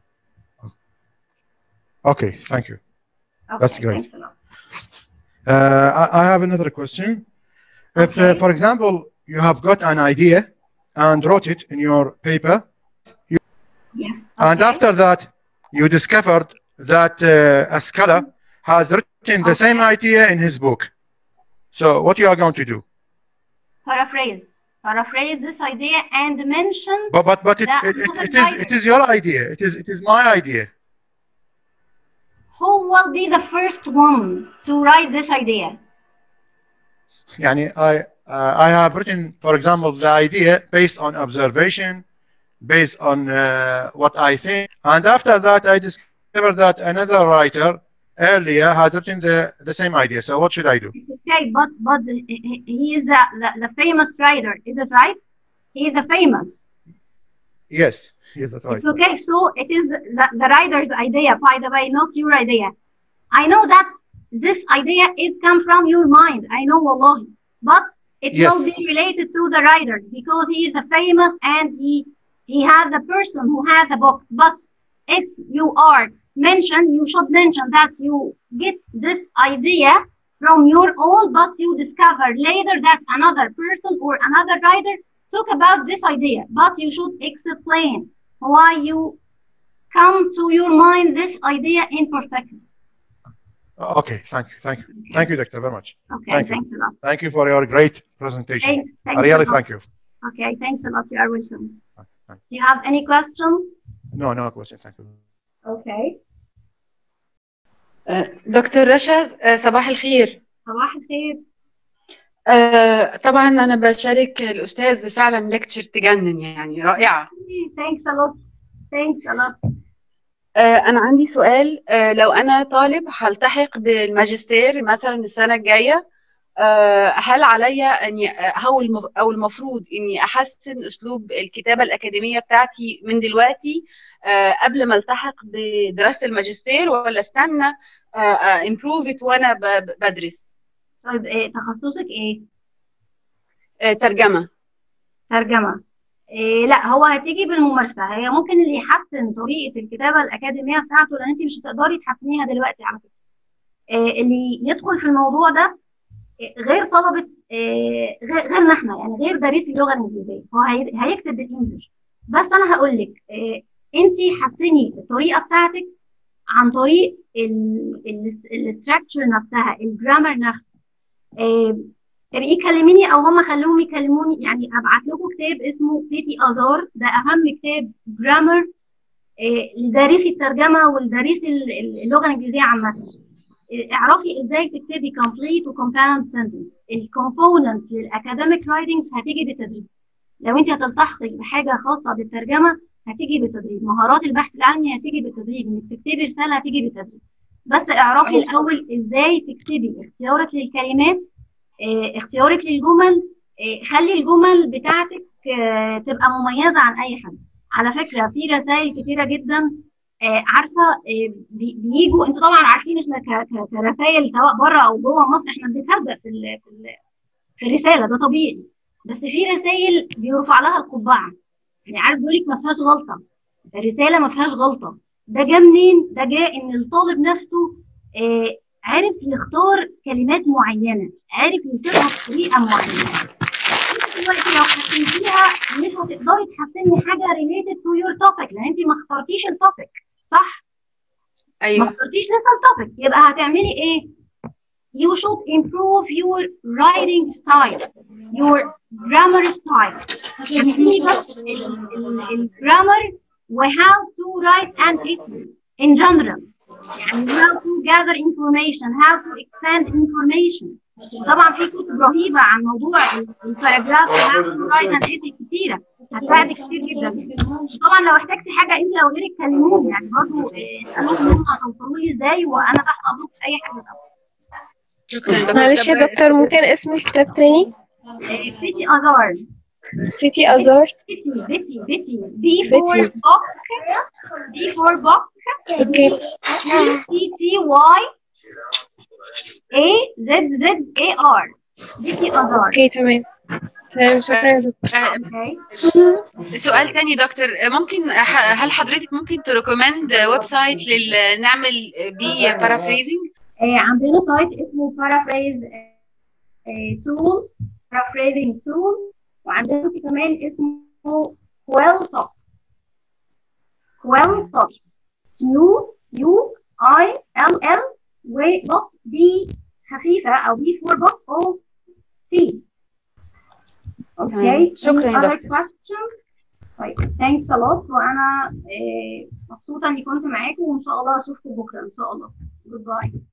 [SPEAKER 5] Okay, thank you.
[SPEAKER 2] Okay,
[SPEAKER 5] That's great.
[SPEAKER 2] Thanks a lot.
[SPEAKER 5] Uh, I, I have another question. If, uh,
[SPEAKER 2] Okay.
[SPEAKER 5] for example, you have got an idea and wrote it in your paper,
[SPEAKER 2] Yes.
[SPEAKER 5] and
[SPEAKER 2] okay.
[SPEAKER 5] after that, you discovered that uh, a scholar has written the same idea in his book. So, what you are going to do?
[SPEAKER 2] paraphrase paraphrase this idea and mention
[SPEAKER 5] But but but it,
[SPEAKER 2] That
[SPEAKER 5] it, it,
[SPEAKER 2] another
[SPEAKER 5] it is
[SPEAKER 2] writer.
[SPEAKER 5] it is your idea. It is it is my idea.
[SPEAKER 2] who will be the first one to write this idea
[SPEAKER 5] Yani I uh, I have written, for example, the idea based on observation, based on uh, what I think, and after that I discovered that another writer earlier has written the, the same idea. So what should I do?
[SPEAKER 2] It's okay but but he- he he is the, the, the famous writer is it right he is the famous
[SPEAKER 5] Yes, yes, that's right.
[SPEAKER 2] it's okay so it is the, the writer's idea by the way not your idea i know that this idea is come from your mind i know wallahi but it
[SPEAKER 5] Yes.
[SPEAKER 2] will be related to the writers because he is the famous and he he has the person who has the book but if you are mentioned you should mention that you get this idea from your own but you discover later that another person or another writer talk about this idea but you should explain why you come to your mind this idea in particular
[SPEAKER 5] Okay, thank you, thank you, thank you, Doctor, very much.
[SPEAKER 2] okay
[SPEAKER 5] Thank you.
[SPEAKER 2] thanks a lot
[SPEAKER 5] Thank you for your great presentation.
[SPEAKER 2] Thank- thanks
[SPEAKER 5] I
[SPEAKER 2] a
[SPEAKER 5] really
[SPEAKER 2] lot.
[SPEAKER 5] thank you.
[SPEAKER 2] okay thanks a lot you are welcome
[SPEAKER 5] Thank
[SPEAKER 2] do you have any question
[SPEAKER 5] No, no question. Thank you.
[SPEAKER 2] okay
[SPEAKER 6] دكتور رشا آه، صباح الخير
[SPEAKER 2] صباح الخير
[SPEAKER 6] آه، طبعا انا بشارك الاستاذ فعلا ليكتشر تجنن يعني رائعه
[SPEAKER 2] thanks a lot thanks a lot
[SPEAKER 6] آه، انا عندي سؤال آه، لو انا طالب هلتحق بالماجستير مثلا السنه الجايه آه، هل عليا اني او المف- او المفروض اني احسن اسلوب الكتابه الاكاديميه بتاعتي من دلوقتي آه، قبل ما التحق بدراسه الماجستير ولا استنى امبروف ات وانا ب- ب- بدرس
[SPEAKER 2] طيب إيه تخصصك ايه
[SPEAKER 6] آه، ترجمه
[SPEAKER 2] ترجمة إيه لا هو هتيجي بالممارسة هي ممكن اللي يحسن طريقة الكتابة الأكاديمية بتاعته لأن أنت مش هتقدري تحسنيها دلوقتي على فكرة إيه اللي يدخل في الموضوع ده إيه غير طلبة إيه غير غيرنا احنا يعني غير دارسي اللغة الإنجليزية هو هي- هيكتب بالإنجلش بس أنا هقول لك إيه أنت حسني الطريقة بتاعتك عن طريق الاستراكشر نفسها الجرامر نفسه إيه ابقي كلميني او هم خلوهم يكلموني يعني ابعت لكم كتاب اسمه بيتي ازار ده اهم كتاب جرامر لدارسي الترجمه ولدارسي ال- ال- اللغه الانجليزيه عامه إيه، اعرفي ازاي تكتبي complete وكومباوند سنتنس الكومبوننت للاكاديميك رايتنجز هتيجي بالتدريب لو انت هتلتحقي بحاجه خاصه بالترجمه هتيجي بالتدريب مهارات البحث العلمي هتيجي بالتدريب انك تكتبي رساله هتيجي بالتدريب بس اعرفي الاول ازاي تكتبي اختيارك للكلمات آه، اختيارك للجمل آه، خلي الجمل بتاعتك آه، تبقى مميزة عن أي حد على فكرة في رسائل كتيرة جدا آه، عارفة آه، بي- بيجوا انتوا طبعا عارفين احنا ك- ك- كرسائل سواء بره أو جوه مصر احنا بنتهزق في ال- في ال- في الرسالة ده طبيعي بس في رسائل بيرفع لها القبعة يعني عارف بيقول لك ما فيهاش غلطة الرسالة ما فيهاش غلطة ده جه منين؟ ده جاء إن الطالب نفسه آه، عرف يختار كلمات معينة عارف يصيغها بطريقة معينة انت دلوقتي لو حسنتيها مش هتقدري تحسني حاجة related to your topic لأن انت ما اخترتيش التوبيك صح؟ ما
[SPEAKER 6] ايوه
[SPEAKER 2] اخترتيش لسه التوبيك يبقى هتعملي ايه؟ You should improve your writing style your grammar style هتعملي بس الجرامر و how to write an essay in general يعني how to gather information how to expand information طبعا في كتب رهيبه عن موضوع الباراجراف والرايت ايسي كتيره هتساعدك كتير جدا طبعا لو احتجتي حاجه انت او غيرك كلموني يعني برضه اسالوني هم هتوصلوا لي ازاي وانا تحت امرك في اي حاجه
[SPEAKER 6] شكرا
[SPEAKER 7] معلش يا دكتور ممكن اسم الكتاب تاني
[SPEAKER 2] سيتي ازار
[SPEAKER 7] سيتي أزار
[SPEAKER 2] بيتي بيتي بيتي بي فور
[SPEAKER 7] بيتي.
[SPEAKER 2] بوك بي فور بوك
[SPEAKER 7] اوكي
[SPEAKER 2] سي تي واي اي زد زد اي ار بيتي ازار
[SPEAKER 7] اوكي تمام تمام شكرا يا دكتور
[SPEAKER 6] آه،
[SPEAKER 2] اوكي
[SPEAKER 6] سؤال تاني دكتور ممكن ح- هل حضرتك ممكن تريكومند ويب سايت لل- نعمل بيه بارافريزنج
[SPEAKER 2] آه، عندنا سايت اسمه paraphrase تول paraphrasing tool وعندنا كمان اسمه quelltot quelltot يو يو اي ال ال ودوت بي خفيفة أو بي فور بوك أو تي اوكي
[SPEAKER 6] تمام. شكراً يا
[SPEAKER 2] Any other
[SPEAKER 6] دكتور.
[SPEAKER 2] question؟ طيب thanks a lot وأنا آه، مبسوطة إني كنت معاكم وإن شاء الله أشوفكم بكرة إن شاء الله goodbye